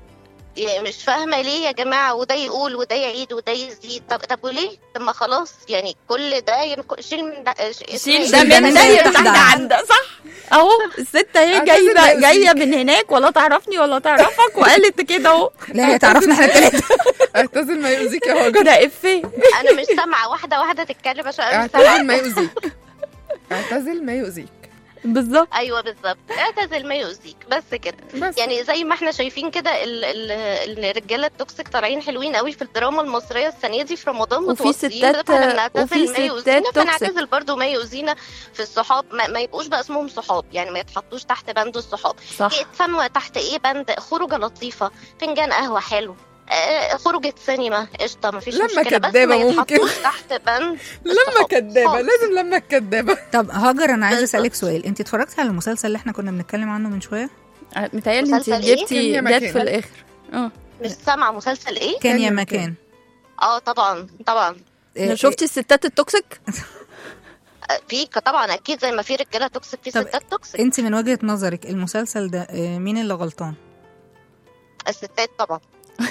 J: يعني مش فاهمه ليه يا جماعه وده يقول وده يعيد وده يزيد طب طب وليه طب ما خلاص يعني كل ده يمكن شيل من ده
B: شيل ده من ده يرتاح ده عن ده صح اهو الست اهي
D: اعتذر
B: جايبه
D: بقى
B: جايه من هناك ولا تعرفني ولا تعرفك وقالت كده اهو
C: لا هي تعرفنا احنا الثلاثه
D: اعتزل ما يؤذيك يا هاجر
B: ده افيه
J: انا مش سامعه واحده واحده تتكلم عشان انا مش
D: اعتزل
J: سامعه
D: ما يؤذيك اعتزل ما يؤذيك
B: بالظبط
J: ايوه بالظبط اعتزل ما يؤذيك بس كده
D: بس
J: يعني زي ما احنا شايفين كده ال- ال- الرجاله التوكسيك طالعين حلوين قوي في الدراما المصريه السنه دي في رمضان
B: وفي
J: متوصيين
B: ستات-
J: فاحنا بنعتزل
B: وفي
J: ما
B: ستات
J: يؤذينا
B: توكسيك.
J: فنعتزل برضو ما يؤذينا في الصحاب ما, ما يبقوش بقى اسمهم صحاب يعني ما يتحطوش تحت بند الصحاب
B: صح
J: يتسموا تحت ايه بند خروجه لطيفه فنجان قهوه حلو آه، خروجه سينما قشطه مفيش
D: لما
J: مشكله بس
D: كدابة
J: ما
D: ممكن.
J: يتحطوش تحت بند
D: لما
J: الصحاب.
D: كدابه
J: خالص.
D: لازم لما كدابه
C: طب هاجر انا عايزه
J: بالظبط.
C: اسالك سؤال انت اتفرجتي على المسلسل اللي احنا كنا بنتكلم عنه من شويه
B: متهيألي انت
J: مسلسل إيه؟
B: جبتي
D: كيميا
B: جت
D: مكان.
B: في الاخر اه
J: مش سامعه مسلسل ايه
C: كان يا
D: كان
C: مكان
J: اه طبعا طبعا
C: إيه-
B: شفتي الستات التوكسيك
J: في طبعا اكيد زي ما في رجاله توكسيك في
C: طب
J: ستات توكسيك
C: انت من وجهه نظرك المسلسل ده آه، مين اللي غلطان
J: الستات طبعا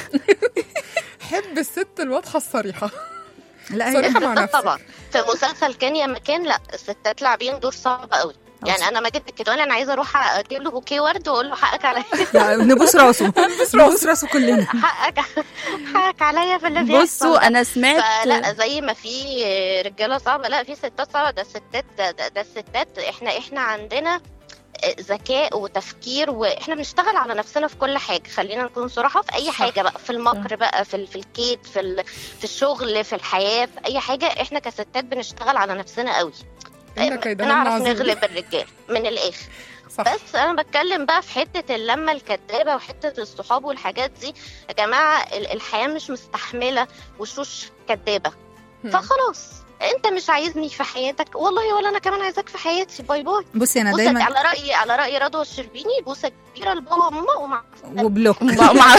D: حب الست الواضحه الصريحه
C: لا هي
D: صريحه مع
J: الستات
D: نفسك
J: طبعا في مسلسل كان يا مكان لا الستات لاعبين دور صعب قوي يعني انا ماجد الكدواني انا عايزه اروح اجيب له بوكيه ورد واقول له حقك عليا
C: لا، نبوس راسه نبوس راسه كلنا
J: حقك حقك عليا في اللي بيحصل
B: بصوا انا سمعت
J: فلا زي ما في رجاله صعبه لا في ستات صعبه ده الستات ده, ده, ده الستات احنا احنا عندنا ذكاء وتفكير واحنا بنشتغل على نفسنا في كل حاجه خلينا نكون صراحه في اي
B: صح.
J: حاجه بقى في المكر بقى في ال- في الكيد في ال- في الشغل في الحياه في اي حاجه احنا كستات بنشتغل على نفسنا قوي
D: إن كيدهن
J: نعرف
D: عظيم.
J: نغلب الرجال من الاخر
D: صح
J: بس انا بتكلم بقى في حته اللمه الكدابه وحته الصحاب والحاجات دي يا جماعه ال- الحياه مش مستحمله وشوش كدابه
D: هم.
J: فخلاص انت مش عايزني في حياتك والله ولا انا كمان عايزاك في حياتي باي باي
C: بصي انا
J: بوسه
C: دايما
J: على رايي على راي رضوى الشربيني بوسه كبيره لبابا وماما ومع
C: وبلوك
B: مع- مع-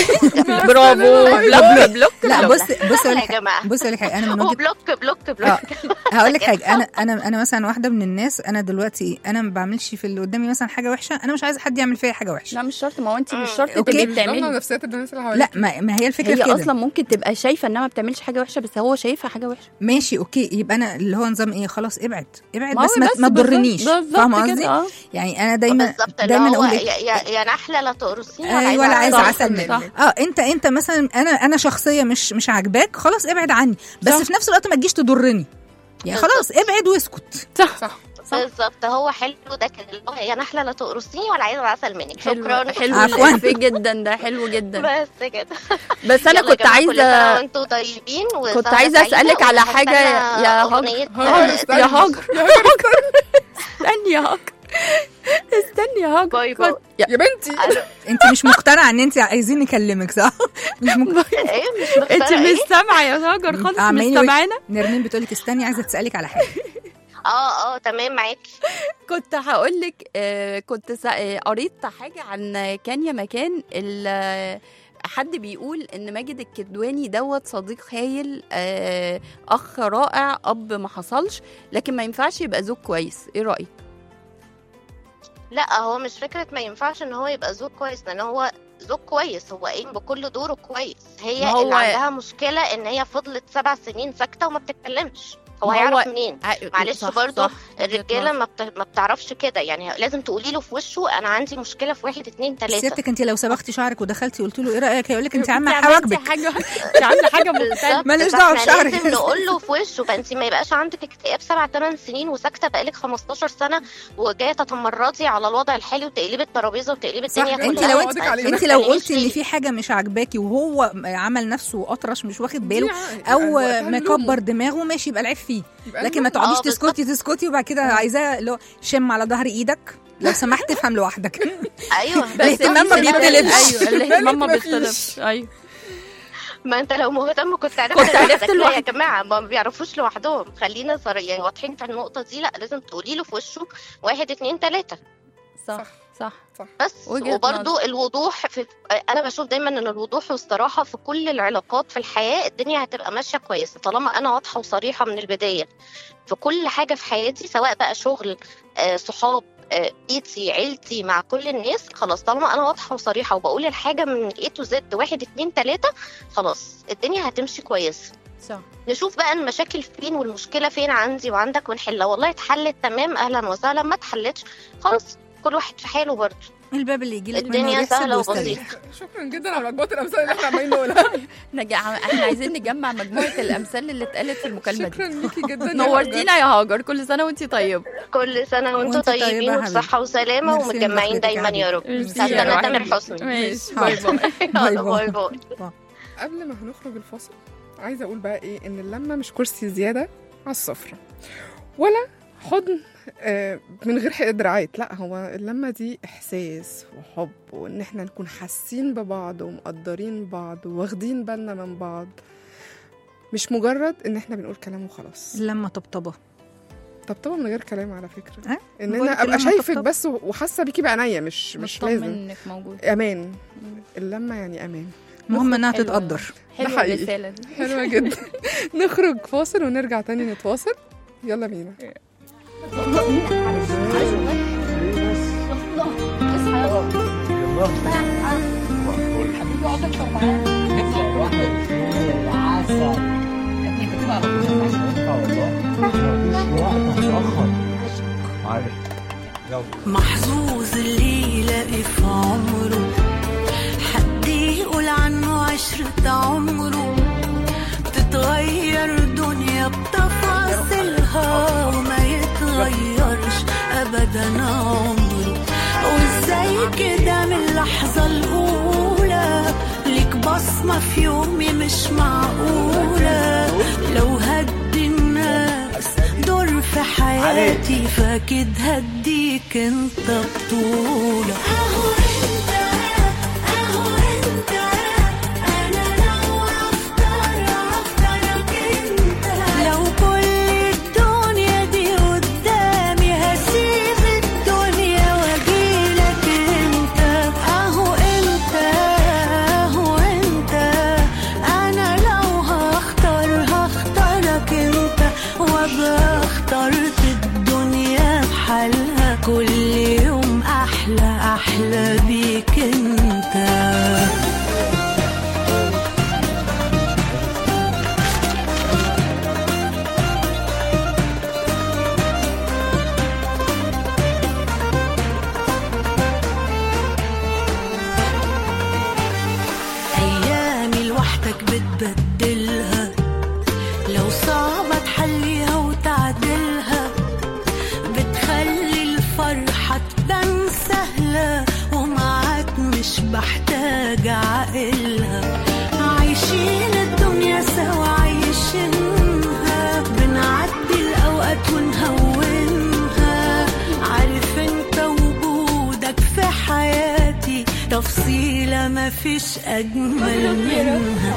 B: برافو بلوك بلوك
C: لا
B: بلوك.
C: بص بص
J: سهلة
C: اقول
J: يا
C: لك
J: جماعه
C: بص اقول لك حاجه انا من وجهه
J: وبلوك بلوك بلوك
C: اه هقول لك حاجه انا انا انا مثلا واحده من الناس انا دلوقتي انا ما بعملش في اللي قدامي مثلا حاجه وحشه انا مش عايزه حد يعمل فيا حاجه وحشه
B: لا مش شرط ما هو انت مش
J: مم.
B: شرط
C: أوكي.
B: تبقي
D: مش ضامنه
B: بتعملي
D: نفسيات الناس اللي حواليك
C: لا ما, ما هي الفكره في
B: هي
C: كده
B: اصلا ممكن تبقى شايفه انها ما بتعملش حاجه وحشه بس هو شايفها حاجه وحشه
C: ماشي اوكي يبقى انا اللي هو نظام ايه خلاص ابعد ابعد
B: ما هو
C: بس ما, ما
B: بالظبط-
C: تضرنيش
B: بالظبط
C: فاهمه
B: كده،
C: قصدي
B: اه
C: يعني انا دايما
J: بالظبط اللي
C: دايما
J: هو
C: اقول
J: يا,
C: لك
J: يا, يا نحله لا تقرصيني
C: ايوه ولا عايزه
B: صح،
C: عسل
B: صح.
C: منك اه انت انت مثلا انا انا شخصيه مش مش عاجباك خلاص ابعد عني بس
B: صح.
C: في نفس الوقت ما تجيش تضرني يعني
J: بالظبط.
C: خلاص ابعد واسكت
B: صح
D: صح
J: بالظبط هو حلو ده كان اللي هو يا نحله لا تقرصيني ولا عايزه عسل منك
B: حلو
J: شكرا
B: حلو
C: عفواً.
B: الإفيه جدا ده حلو جدا
J: بس كده
B: بس انا
J: يلا يا
B: كنت
J: جماعة، كل سنة
B: عايزه
J: وانتوا طيبين
B: كنت
J: وسهرة
B: عايزة
J: سعيدة
B: أسألك على حاجة
J: وهستنى
B: يا هاجر.
J: أغنية
D: هاجر استني.
B: يا هاجر
D: يا هاجر
B: استني يا هاجر استني يا هاجر
J: باي باي.
B: كنت- يا-
D: يا بنتي
C: انت مش مقتنعه ان انت عايزين نكلمك صح مش مقتنعه
J: ايه مش
B: انت
J: مقتنعة
B: مش
J: ايه
B: سامعه يا هاجر خالص مش
C: عمالين
B: سامعانا
C: نرمين بتقولك استني عايزه تسالك على حاجه
J: اه اه تمام معاكي
B: كنت هقول لك آه كنت سا- آه قريت حاجه عن كان يا مكان ال- آه، حد بيقول ان ماجد الكدواني دوت صديق هايل آه اخ رائع اب ما حصلش لكن ما ينفعش يبقى زوج كويس ايه رايك
J: لا هو مش فكرة ما ينفعش ان هو يبقى زوج كويس لان هو زوج كويس هو قايم بكل دوره كويس هي
B: ما هو-
J: اللي عندها مشكلة ان هي فضلت سبع سنين ساكتة وما بتتكلمش هو
B: ما هو-
J: هيعرف منين
B: ع-
J: معلش
B: صح،
J: برضو
B: صح، وجهة
J: الرجالة
B: نظر.
J: ما, بت... ما بتعرفش كده يعني لازم تقولي له في وشه انا عندي مشكلة في واحد اتنين تلاتة
C: سيادتك انت لو صبغتي شعرك ودخلتي قلت له ايه رايك هيقول لك انت عامله
B: عملتي
C: حواجبك
B: حاجه انت عامله حاجه مختلفه
C: ماليش
J: فاحنا
C: دعوة بشعرك.
J: لازم نقول له في وشه فانت ما يبقاش عندك اكتئاب سبع ثمان سنين وساكته بقالك 15 سنه وجايه تتمردي على الوضع الحالي وتقلبي الترابيزه وتقلبي
D: صح،
J: الدنيا
D: انت
J: كلها
C: لو
D: قصدك عليه.
C: انت
J: ما
C: لو
J: تخلينيش
C: قلتي ان
J: فيه.
C: في حاجه مش عاجباكي وهو عمل نفسه اطرش مش واخد باله
D: دي
C: او
D: وقتها
C: مكبر
D: نلومه.
C: دماغه ماشي يبقى العيب فيه
D: يبقى
C: لكن ما
D: نلومه.
C: تقعديش
J: اه، بالظبط.
C: تسكتي تسكتي وبعد كده عايزاه اللي هو شم على ظهر ايدك لو سمحت افهم لوحدك
J: ايوه
C: الاهتمام ما
J: بس انت-
C: بيختلفش.
B: ايوه الاهتمام ما
D: مالك
B: بيختلفش ايوه
J: ما انت لو مهتم كنت عرفت
B: كنت عرفت
J: لوحدك. لا يا
B: لوحدك.
J: جماعه ما بيعرفوش لوحدهم خلينا صار يعني واضحين في النقطه دي لا لازم تقولي له في وشه واحد اتنين تلاته
B: صح صح
J: بس
B: وجهة
J: وبرضو الوضوح في انا بشوف دايما ان الوضوح والصراحه في كل العلاقات في الحياه الدنيا هتبقى ماشيه كويسه طالما انا واضحه وصريحه من البدايه في كل حاجه في حياتي سواء بقى شغل آه، صحاب آه، بيتي عيلتي مع كل الناس خلاص طالما انا واضحه وصريحه وبقول الحاجه من A to Z واحد اتنين تلاته خلاص الدنيا هتمشي كويس
B: صح
J: نشوف بقى المشاكل فين والمشكله فين عندي وعندك ونحلها والله اتحلت تمام اهلا وسهلا ما اتحلتش خلاص كل واحد في حاله برضه
C: الباب اللي يجي لك منه
J: الدنيا
C: ريحسد
J: سهله
C: واستريح.
J: وبسيطه
D: شكرا جدا على مجموعه الامثال اللي احنا عمالين نقولها
B: نجا احنا عايزين نجمع مجموعه الامثال اللي اتقالت في المكالمه دي
D: شكرا ليكي جدا يا
B: نورتينا يا هاجر كل سنه وانت طيبه
J: كل سنه وانتم
C: وانت طيبة
J: طيبين
C: يا
J: وبصحه وسلامه
C: ميرسي
J: ومتجمعين
C: لمداخلتك يا
J: دايما يا رب
B: ميرسي يا
J: هستنى
B: روحي.
J: تامر حسني
B: ماشي باي باي
C: باي
J: يلا، باي
C: باي
J: باي
D: قبل ما هنخرج الفاصل عايزه اقول بقى ايه ان اللمه مش كرسي زياده على السفره ولا حضن آه، من غير حق دراعات لا هو اللمه دي احساس وحب وان احنا نكون حاسين ببعض ومقدرين بعض واخدين بالنا من بعض مش مجرد ان احنا بنقول كلام وخلاص
C: لما طبطبه
D: طبطبه من غير كلام على فكره
C: أه؟
D: ان
C: بقولك
D: انا ابقى
C: اللمة
D: شايفك
C: طبطبة.
D: بس وحاسه بيكي بعينيا مش مش
B: مطمن
D: لازم
B: انك موجود
D: امان اللمه يعني امان
C: المهم انها
B: حلوة.
C: تتقدر
B: حلوه
D: حقيقي.
B: الرساله دي
D: حلوة جدا نخرج فاصل ونرجع تاني نتواصل يلا بينا
K: محظوظ اللي يلاقي في عمره حد يقول عنه عشرة عمره تتغير دنيا بتفاصيلها وما يتغيرش أبدا عمره وازاي كده من اللحظة الأولى ليك بصمة في يومي مش معقولة لو هدي الناس دور في حياتي فاكيد هديك انت بطولة اهو انت اهو انت انا لو اختار اختارك انت لو كل الدنيا دي قدامي هسيب الدنيا واجيلك انت اهو انت اهو انت انا لو هختار هختارك انت وابقى اخترت الدنيا بحالها كل يوم احلى احلى بيك انت أيامي لوحدك بتبدلها لو صعبة تحليها وتعدلها بتخلي الفرحة تبان سهلة ومعاك مش بحتاج عقلها عايشين الدنيا سوا عايشينها بنعدي الأوقات ونهونها عارف انت وجودك في حياتي تفصيلة مفيش أجمل منها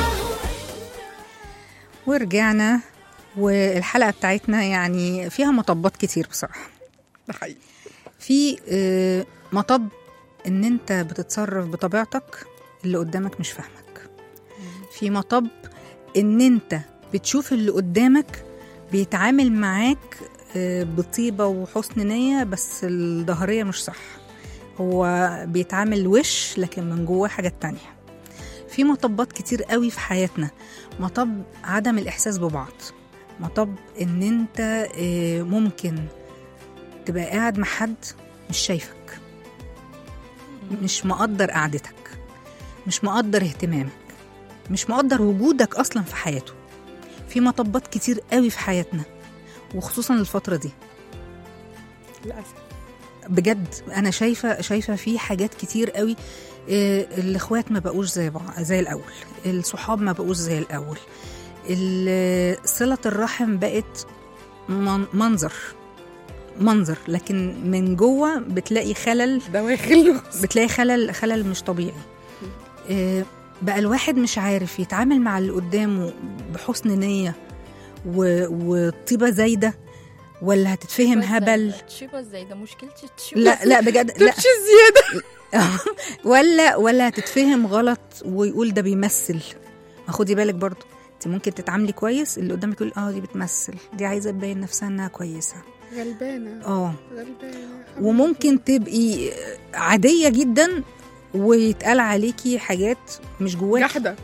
C: ورجعنا والحلقه بتاعتنا يعني فيها مطبات كتير بصراحه
D: ده حقيقي
C: في آه، مطب ان انت بتتصرف بطبيعتك اللي قدامك مش فاهمك في مطب ان انت بتشوف اللي قدامك بيتعامل معاك آه، بطيبة وحسن نية بس الظهرية مش صح هو بيتعامل وش لكن من جواه حاجة تانية في مطبات كتير قوي في حياتنا مطب عدم الإحساس ببعض مطب ان انت آه، ممكن تبقى قاعد مع حد مش شايفك مش مقدر قعدتك مش مقدر اهتمامك مش مقدر وجودك اصلا في حياته في مطبات كتير قوي في حياتنا وخصوصا الفترة دي
D: للاسف
C: بجد انا شايفه شايفه في حاجات كتير قوي آه، الاخوات ما بقوش زي بعض زي الاول الصحاب ما بقوش زي الاول ال- صله الرحم بقت من- منظر منظر لكن من جوه بتلاقي خلل
D: دواخل
C: بتلاقي خلل خلل مش طبيعي آه، بقى الواحد مش عارف يتعامل مع اللي قدامه بحسن نية و- وطيبة زايدة ولا هتتفهم هبل
B: تشيبه ازاي ده مشكلتي تشيبه
C: لا لا بجد لا
D: تمشي زياده
C: ولا ولا هتتفهم غلط ويقول ده بيمثل ما خدي بالك برضو انت ممكن تتعاملي كويس اللي قدامك يقول اه دي بتمثل دي عايزه تبين نفسها انها كويسه
D: غلبانه
C: اه
D: غلبانه
C: وممكن تبقي عاديه جدا ويتقال عليكي حاجات مش جواكي
D: جحده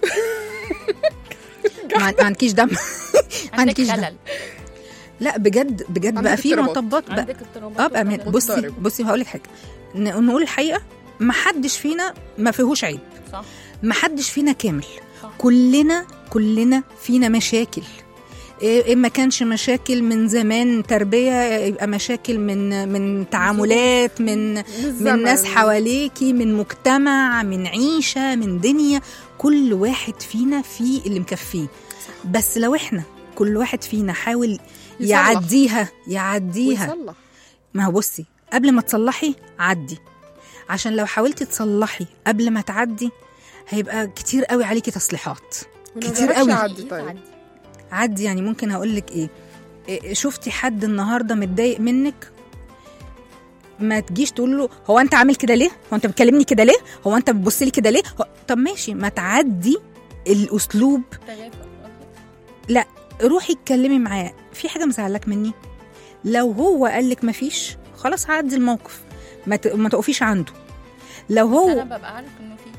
C: ما ما عندكيش دم ما
B: عندك
C: عندكيش دم
B: خلل
C: لا بجد بجد
D: عندك
C: بقى في
D: اضطرابات.
C: مطبات بقى
B: عندك اضطرابات
C: اه بأمان
B: وخلل.
C: بصي
D: مضطرب.
C: بصي هقول لك حاجه ن- نقول الحقيقه ما حدش فينا ما فيهوش عيب
B: صح
C: ما حدش فينا كامل
B: صح.
C: كلنا كلنا فينا مشاكل إيه ما كانش مشاكل من زمان تربية يبقى مشاكل من من تعاملات من من
D: الزمن.
C: ناس حواليكي من مجتمع من عيشة من دنيا كل واحد فينا فيه اللي مكفيه بس لو احنا كل واحد فينا حاول
D: يصلح.
C: يعديها يعديها
D: ويصلح
C: ما هو بصي قبل ما تصلحي عدي عشان لو حاولتي تصلحي قبل ما تعدي هيبقى كتير قوي عليكي تصليحات
D: وما
C: كتير
D: جربش
C: قوي.
D: يعدي طيب
B: تعدي.
C: عدي يعني ممكن هقول لك ايه إيه، شفتي حد النهارده متضايق منك ما تجيش تقول له هو انت عامل كده ليه هو انت بتكلمني كده ليه هو انت بتبص لي كده ليه هو... طب ماشي ما تعدي الاسلوب
B: تغافل.
C: لا روحي اتكلمي معاه في حاجه مزعلك مني لو هو قال لك مفيش خلاص عدي الموقف ما ت... ما تقفيش عنده لو
B: انا
C: هو
B: ببقى عارف انه في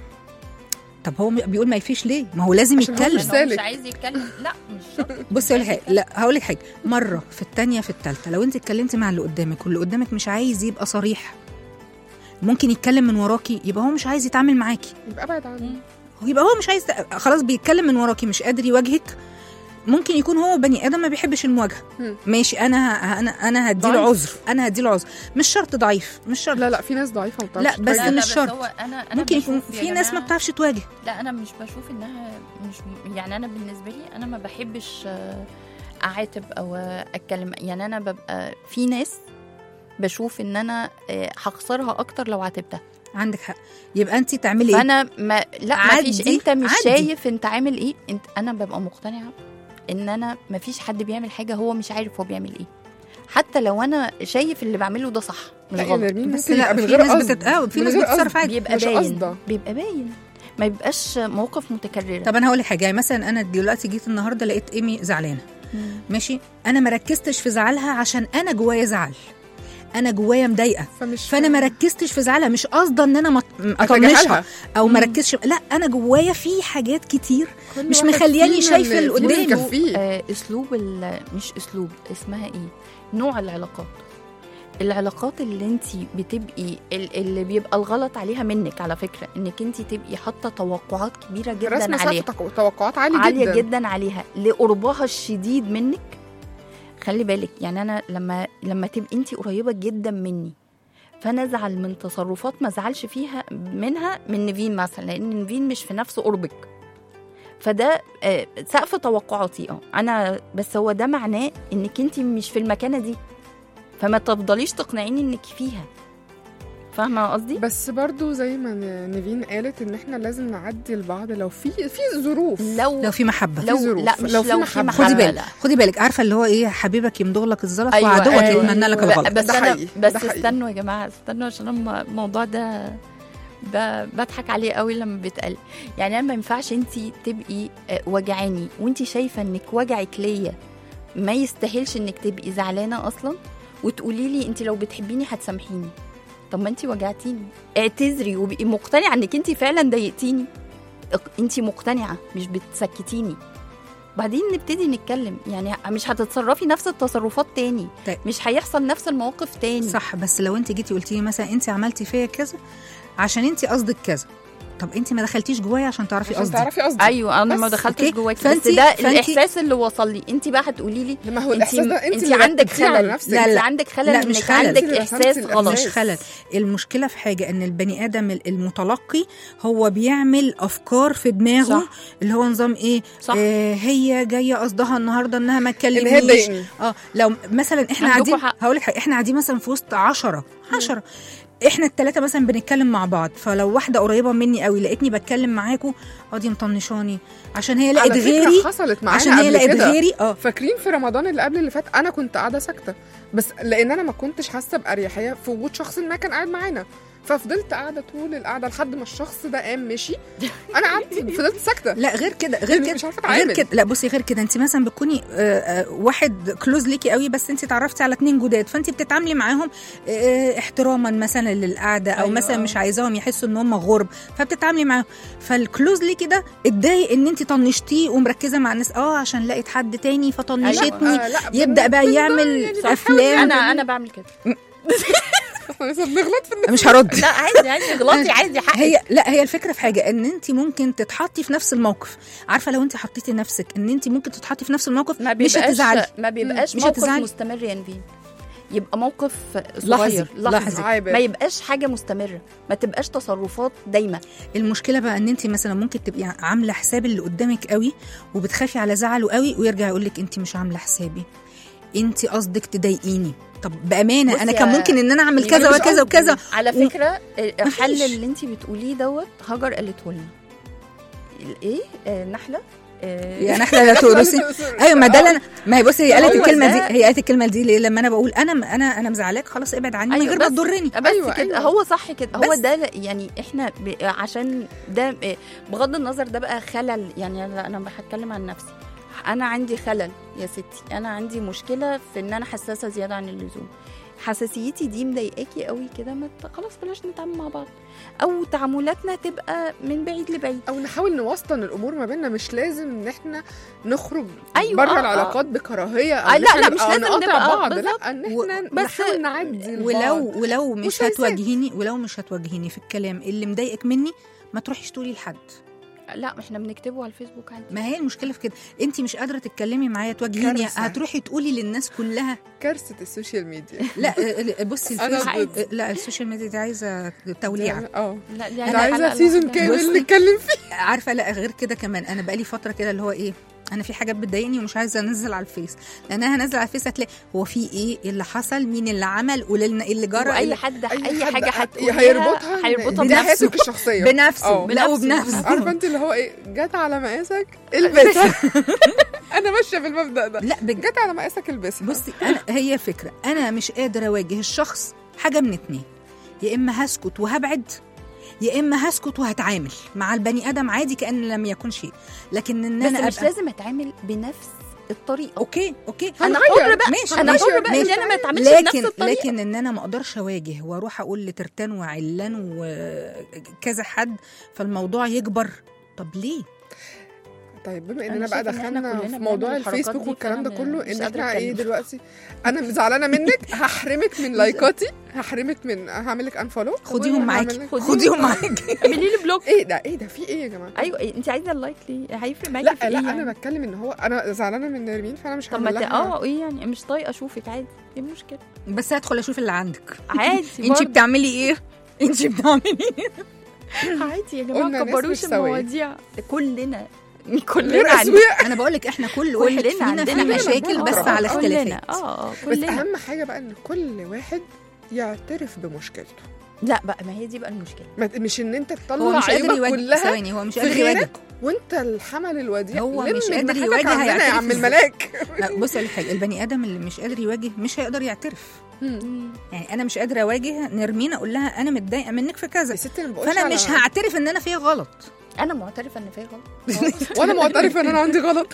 C: طب هو بيقول ما فيش ليه ما هو لازم
D: عشان هو
C: يتكلم
D: مش
B: لأن هو مش
D: سالك.
B: عايز يتكلم لا مش شرط
C: بصي اقول حاجه لا هقول لك حاجه مره في الثانيه في الثالثه لو انت اتكلمتي مع اللي قدامك واللي قدامك مش عايز يبقى صريح ممكن يتكلم من وراكي يبقى هو مش عايز يتعامل معاكي
D: يبقى ابعد عنه
C: يبقى هو مش عايز خلاص بيتكلم من وراكي مش قادر يواجهك ممكن يكون هو بني ادم ما بيحبش المواجهه
D: مم.
C: ماشي انا ه- انا انا هديله
D: ضعيف.
C: عذر انا هديله عذر مش شرط ضعيف مش شرط
D: لا لا في ناس ضعيفه ما
C: لا،
D: بتعرفش
C: بس
B: لا،
D: تواجه.
B: لا،
C: مش شرط.
B: هو انا انا
C: ممكن يكون
B: بشوف يا
C: في ناس ما
B: جماعة-
C: بتعرفش تواجه
B: لا انا مش بشوف انها مش يعني انا بالنسبه لي انا ما بحبش آه، اعاتب او آه، اتكلم يعني انا ببقى في ناس بشوف ان انا آه، هخسرها اكتر لو عاتبتها
C: عندك حق يبقى انت تعملي ايه
B: فانا ما لا ما فيش
C: عدي،
B: انت مش
C: عدي.
B: شايف انت عامل ايه انت انا ببقى مقتنعه ان انا ما فيش حد بيعمل حاجه هو مش عارف هو بيعمل ايه حتى لو انا شايف اللي بعمله ده صح مش
D: لا يا
B: غلط
D: نرمين
C: بس
D: ممكن
C: لا
D: يبقى من
C: في
D: غير
C: ناس
D: قصد
C: بتت... اه في
D: من
C: ناس
D: غير
C: بتتصرف
D: قصد.
C: عادي
B: بيبقى
D: مش
B: باين
D: قصده.
B: بيبقى باين ما يبقاش موقف متكرره
C: طب انا هقول لك حاجه يعني مثلا انا دلوقتي جيت النهارده لقيت ايمي زعلانه
B: مم.
C: ماشي انا ما ركزتش في زعلها عشان انا جوايا زعل انا جوايا مضايقه
D: فمش
C: فانا ما ركزتش في زعلها مش قصده ان انا ما اطنشها
D: أتجاهلها.
C: او ما
B: مم.
C: ركزش لا انا جوايا في حاجات كتير
D: كل
C: مش
D: واحد
C: مخلياني
D: فينا
C: شايفة اللي
D: فيه
C: قدامه.
D: يكفيه.
B: آه، اسلوب ال- مش اسلوب اسمها ايه نوع العلاقات العلاقات اللي انت بتبقي ال- اللي بيبقى الغلط عليها منك على فكره انك انت تبقي حاطه توقعات كبيره جدا
D: رسم
B: عليها
D: سقف تق- توقعات عالي
B: عاليه
D: جدا,
B: جدا عليها لقربها الشديد منك خلي بالك يعني انا لما لما تبقي انت قريبه جدا مني فانا ازعل من تصرفات ما ازعلش فيها منها من نيفين مثلا لان نيفين مش في نفس قربك فده آه، سقف توقعاتي اه انا بس هو ده معناه انك انت مش في المكانه دي فما تفضليش تقنعيني انك فيها فاهمه قصدي
D: بس برضو زي ما ن- نيفين قالت ان احنا لازم نعدي لبعض لو في في ظروف
B: لو
C: لو في محبه
B: لو
D: ظروف.
B: لا مش
D: لو
B: لو
D: في
B: في
D: محبة.
B: محبه
C: خدي بالك
B: لا.
C: خدي بالك عارفه اللي هو ايه حبيبك يمضغ لك الزلط
B: أيوة،
C: وعدوك
D: أيوة.
C: يتمنى لك
D: لا،
C: الغلط
B: بس
D: ده
B: انا
D: حقيقي،
B: بس
D: ده حقيقي.
B: استنوا يا جماعه استنوا عشان أنا الموضوع ده ب- بضحك عليه قوي لما بيتقال يعني انا ما ينفعش انت تبقي آه، وجعاني وانت شايفه انك وجعك ليا ما يستاهلش انك تبقي زعلانه اصلا وتقولي لي انت لو بتحبيني هتسامحيني طب ما انت وجعتيني اعتذري وبقي مقتنعه انك انت فعلا ضايقتيني انت مقتنعه مش بتسكتيني بعدين نبتدي نتكلم يعني مش هتتصرفي نفس التصرفات تاني
C: طيب.
B: مش هيحصل نفس المواقف تاني
C: صح بس لو انت جيتي قلتي لي مثلا انت عملتي فيا كذا عشان انت قصدك كذا طب انت ما دخلتيش جوايا عشان تعرفي
D: عشان
C: قصدي
D: تعرفي قصدي
B: ايوه انا ما
D: بس،
B: دخلتش
C: أوكي.
B: جواكي بس
C: فأنتي-
B: ده
C: فأنتي-
B: الاحساس اللي وصل لي انت بقى هتقولي لي
D: لما هو
B: انت
D: الاحساس ده انت
B: انت
D: اللي
B: عندك
D: ركبتيه على
B: خلل
D: نفسك.
C: لا،
B: انت
C: لا.
B: عندك خلل
C: لا، مش
B: انك
C: خلل.
B: عندك
D: انت اللي
B: احساس
D: رسمتي
B: غلط
C: مش خلل المشكله في حاجه ان البني ادم المتلقي هو بيعمل افكار في دماغه
B: صح.
C: اللي هو نظام ايه
B: صح.
C: آه هي جايه قصدها النهارده انها ما
D: ان هي
C: تكلمنيش
D: تضايقني
C: اه لو مثلا احنا
B: عندكوا
C: قاعدين
B: حق.
C: هقول لك حاجة، احنا قاعدين مثلا في وسط عشرة عشرة احنا التلاتة مثلا بنتكلم مع بعض فلو واحده قريبه مني قوي لقيتني بتكلم معاكوا اه دي مطنشاني عشان هي لقت
D: على فكرة
C: غيري
D: حصلت معانا
C: عشان هي
D: قبل
C: لقت
D: كده.
C: غيري اه
D: فاكرين في رمضان اللي قبل اللي فات انا كنت قاعده ساكته بس لان انا ما كنتش حاسه باريحيه في وجود شخص ما كان قاعد معانا ففضلت قاعده طول القعده لحد ما الشخص ده قام مشي انا قعدت فضلت ساكته
C: لا غير كده غير
D: يعني
C: كده
D: مش عارفه
C: غير
D: اتعامل
C: كده لا بصي غير كده انت مثلا بتكوني آه، آه، واحد كلوز ليكي قوي بس انت اتعرفتي على اتنين جداد فانت بتتعاملي معاهم آه، احتراما مثلا للقعده او
B: أيوة.
C: مثلا مش عايزاهم يحسوا ان هم غرب فبتتعاملي معاهم فالكلوز ليكي ده اتضايق ان انت طنشتيه ومركزه مع الناس اه عشان لقيت حد تاني فطنشتني
D: آه، لا
C: يبدا بقى
D: بن-
C: يعمل
D: بنحاول
C: افلام
B: انا انا بعمل كده
D: احنا لسه بنغلط في الناس
C: مش هرد
B: لا عادي عادي غلطي عادي حقك
C: هي لا هي الفكره في حاجه ان انت ممكن تتحطي في نفس الموقف عارفه لو انت حطيتي نفسك ان انت ممكن تتحطي في نفس الموقف
B: ما
C: مش
B: بيبقاش
C: هتزعلي
B: ما بيبقاش
C: مش
B: موقف
C: هتزعلي.
B: مستمر يا نفين يبقى موقف
C: لحظي،
B: صغير
C: لحظي.
D: عابر.
B: ما يبقاش حاجه مستمره ما تبقاش تصرفات دايما
C: المشكله بقى ان انت مثلا ممكن تبقي عامله حساب اللي قدامك قوي وبتخافي على زعله قوي ويرجع يقول لك انت مش عامله حسابي انت قصدك تضايقيني طب بامانه
B: بصي
C: انا
B: يا-
C: كان ممكن ان انا اعمل
B: يعني
C: كذا
B: مش
C: وكذا
B: قصدي.
C: وكذا
B: على
C: و-
B: فكره الحل
C: مفيش.
B: اللي انت بتقوليه دوت هاجر قالته لنا الايه آه، النحله آه،
C: يعني احنا لا تورثي ايوه ما ده اللي انا ما هي بصي هي قالت
B: هو
C: الكلمه
B: ده-
C: دي هي قالت الكلمه دي ليه لما انا بقول انا انا انا مزعلاك خلاص ابعد عني من
B: أيوة
C: غير ما
B: بس-
C: تضرني
B: بس
D: أيوة،
B: كده
D: أيوة.
B: هو صح كده هو
C: بس.
B: ده ل- يعني احنا ب... عشان ده آه، بغض النظر ده بقى خلل يعني انا أنا هتكلم عن نفسي انا عندي خلل يا ستي انا عندي مشكله في ان انا حساسه زياده عن اللزوم حساسيتي دي مضايقاكي قوي كده ما ت- خلاص بلاش نتعامل مع بعض او تعاملاتنا تبقى من بعيد لبعيد
D: او نحاول نوسطن الامور ما بيننا مش لازم ان احنا نخرج
B: أيوة،
D: بره
B: آه، آه.
D: العلاقات بكراهيه او
B: آه،
D: إن
B: لا،
D: إحنا
B: لا، مش
D: نبقى
B: لازم
D: نقاطع
B: نبقى-
D: بعض
B: بالظبط.
D: لا ان
C: و-
D: احنا
B: بس-
D: نحاول نعدي
C: ولو
D: لبعض.
C: ولو مش
D: مسلسل.
C: هتواجهيني ولو مش هتواجهيني في الكلام اللي مضايقك مني ما تروحيش تقولي لحد
B: لا احنا بنكتبه على الفيسبوك عادي
C: ما هي المشكله في كده انت مش قادره تتكلمي معايا تواجهيني
D: كارثة.
C: هتروحي تقولي للناس كلها
D: كارثه السوشيال ميديا
C: لا آه، بصي
D: أنا
C: الفيسبوك
D: ضد.
C: لا السوشيال ميديا دي عايزه توليعه
D: اه
B: لا دي
D: ده
B: حلقة
D: عايزه سيزون
B: لوحدها.
D: كامل
C: بصي.
D: نتكلم فيه
C: عارفه لا غير كده كمان انا بقالي فتره كده اللي هو ايه انا في حاجات بتضايقني ومش عايزه انزل على الفيس لان انا هنزل على الفيس هتلاقي هو في ايه اللي حصل مين اللي عمل قولي لنا ايه اللي جرى
B: واي
C: إيه
B: حد
D: أي
B: اي
D: حد
B: حاجه
D: ه-
B: هتقوليها
D: هيربطها
B: هيربطها
C: بنفسه.
B: بنفسه
D: بحياتك الشخصيه
C: بنفسه
D: آه.
C: لا
B: بنفسه.
C: وبنفسه
D: عارفه انت اللي هو ايه جت على مقاسك البسها انا ماشيه بالمبدا ده
C: لا بجد
D: جت على مقاسك البسها
C: بصي انا هي فكره انا مش قادره اواجه الشخص حاجه من اتنين يا اما هسكت وهبعد يا اما هسكت وهتعامل مع البني ادم عادي كان لم يكن شيء لكن ان
B: بس
C: انا
B: مش
C: أبقى
B: لازم اتعامل بنفس الطريقه
C: اوكي اوكي
B: انا
D: هنغير.
B: حر بقى
C: ماشي
B: انا
C: ماشي،
B: حر بقى
C: ماشي.
B: ان انا ما اتعاملش بنفس
C: لكن
B: الطريقه
C: لكن ان انا ما اقدرش اواجه واروح اقول لترتان وعلان وكذا حد فالموضوع يكبر طب ليه
D: طيب بما
B: أنا
D: اننا بقى
B: شايفة إن إحنا
D: دخلنا
B: كلنا
D: في موضوع
B: بنعمل الحركات
D: الفيسبوك
B: دي،
D: والكلام ده
B: فأنا
D: كله
B: مش
D: ان
B: قادرة
D: احنا ايه
B: أتكلم.
D: دلوقتي انا زعلانه منك هحرمك من لايكاتي هحرمك من هعمل لك انفولو
C: خديهم معاكي
D: هعمل لك-
C: خديهم معاكي
B: اعملي لي بلوك
D: ايه ده ايه ده في ايه يا جماعه
B: ايوه إيه، انت عايزه اللايك ليه هيفرق معاكي
D: لا
B: في
D: لا
B: ايه
D: انا
B: يعني؟
D: بتكلم ان هو انا زعلانه من نرمين فانا مش
B: طب ما
D: هعمل
B: ت-
D: لها
B: اه ايه يعني مش طايقه اشوفك عادي ايه المشكله
C: بس هدخل اشوف اللي عندك
B: عادي
C: انت
B: برضه.
C: بتعملي ايه انت بتعملي ايه
B: عادي يا جماعه
D: قلنا
B: ما
D: ناس
B: كبروش
D: مش سوية.
B: المواضيع كلنا
D: غير
B: كلنا عندنا
D: اسوياء
C: انا بقول لك احنا كل واحد
B: كلنا
C: فينا
B: عندنا
C: في مشاكل
D: كلنا
C: بس
D: بره.
C: على
B: كلنا
C: اختلافات
B: اه اه
D: بس
B: كلنا
D: اهم حاجه بقى ان كل واحد يعترف بمشكلته
B: لا بقى ما هي دي بقى المشكله
D: ما- مش ان انت
C: هو
D: تطلع
C: مش قادر
D: عيبك
C: يواجه
D: كلها
C: ثواني هو مش
D: في
C: قادر يواجه
D: غيرك وانت الحمل الوديع
C: هو
D: لم
C: مش قادر
D: جناحاتك
C: يواجه،
D: عندنا يا
C: هيعترف
D: عم
C: إزاي؟
D: الملاك
C: لا، بصي اقول لك حاجه البني ادم اللي مش قادر يواجه مش هيقدر يعترف يعني انا مش قادره اواجه نرمين اقول لها انا متضايقه منك في كذا
D: يا ستي انا ما بقولش
C: فانا
D: على-
C: مش هعترف ان انا فيها غلط
B: انا معترفه ان فيا غلط
D: وانا معترفه ان انا عندي غلط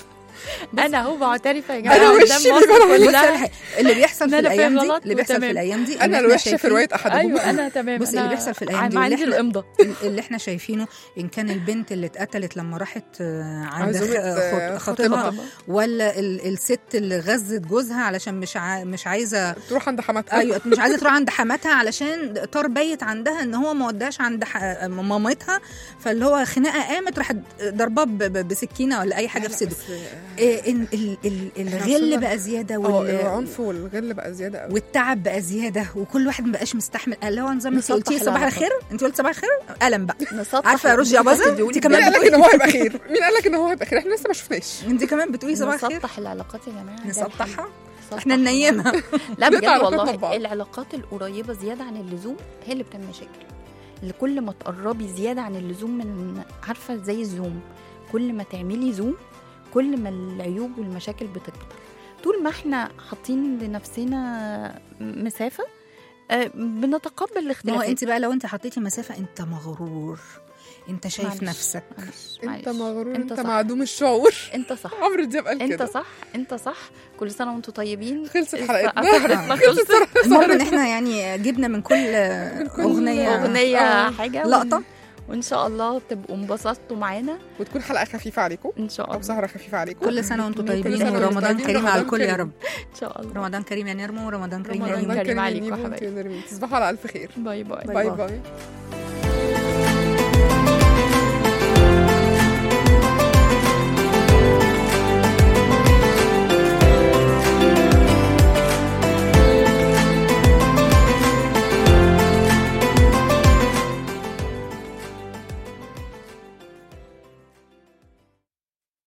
B: انا اهو معترفه يا جماعه
D: أنا
B: قدام
D: وشي
B: مصر
D: بيبان على
C: بصي
B: كلها.
C: على حاجة، اللي بيحصل
B: إن
C: في
B: أنا فيها
C: الايام دي
B: غلط
C: اللي بيحصل في
B: وتمام.
C: الايام دي إن
D: انا
C: إحنا
D: الوشه في
C: شايفين-
D: روايه احدهم
B: ايوه انا تمام
C: بصي
B: أنا
C: اللي بيحصل في الايام دي
B: ما
C: واللي
B: عندي
C: إحنا-
B: الامضه
C: اللي احنا شايفينه ان كان البنت اللي اتقتلت لما راحت آه، عند
D: عزومة،
C: خ-
D: آه،
C: خط- خطيبها
D: خطيبها.
C: ولا ال- الست اللي غزت جوزها علشان مش ع... مش عايزه
D: تروح عند حماتها
C: ايوه مش عايزه تروح عند حماتها علشان طار بيت عندها ان هو ما وداش عند ح... مامتها فاللي هو خناقه قامت راحت ضرباه ب... ب... بسكينه ولا اي حاجه في صدره إيه ال... ال... ال... الغل
D: وصلنا-
C: بقى زياده
D: اه
C: وال...
D: العنف والغل بقى زياده قوي
C: والتعب بقى زياده وكل واحد ما بقاش مستحمل اللي هو نظام انت
B: نسطح
C: قلتي صباح
B: العلاقات.
C: الخير انت قلت صباح الخير قلم بقى
B: نسطح
C: عارفه يا رشدي يا باظه انت
D: مين
C: كمان
D: قال لك
C: بتقولي
D: ان هو هيبقى خير؟ مين قال لك ان هو هيبقى خير؟ احنا لسه ما شفناش
C: انت كمان بتقولي صباح الخير
B: نسطح العلاقات يا جماعه ده
C: نسطحها
B: الحل. نسطح
C: احنا ننيمها
B: لا بجد
D: نقطع علاقتنا
B: والله
D: ببعض.
B: العلاقات القريبه زياده عن اللزوم هي اللي بتعمل مشاكل اللي كل ما تقربي زياده عن اللزوم من عارفه زي الزوم كل ما تعملي زوم كل ما العيوب والمشاكل بتكتر طول ما احنا حاطين لنفسنا مسافه آه، بنتقبل
C: ما هو
B: الاختلافات
C: انت بقى لو انت حطيتي مسافه انت مغرور انت شايف
B: معلش،
C: نفسك
B: معلش،
D: انت
B: معلش.
D: مغرور
B: انت
D: انت
B: صح.
D: معدوم الشعور
B: انت صح
D: عمرو دياب قال
B: انت
D: كده
B: صح انت صح كل سنه وانتم طيبين
D: خلصت
B: الس-
D: حلقتنا.
B: سهرتنا خلصت
C: المهم ان احنا يعني جبنا من كل اغنيه
B: اغنيه
C: آه،
B: حاجه
C: لقطه
B: وان- وان شاء الله تبقوا انبسطتوا معانا
D: وتكون حلقه خفيفه عليكم
B: ان شاء
D: او
B: الله
D: سهره خفيفه عليكم
C: كل سنه وانتم
D: كل
C: طيبين
D: سنة وانتم
C: ورمضان
D: طيبين،
C: كريم على
D: رمضان
C: الكل يا
D: كريم.
C: رب
B: ان شاء الله
C: رمضان كريم يا نرمو ورمضان كريم يا
B: رمضان
C: نيمو
B: كريم
D: يا
B: عليكم
D: نيمو
B: حبايبي.
D: وانتوا يا نرمين. تصبحوا على الف خير
B: باي باي
D: باي باي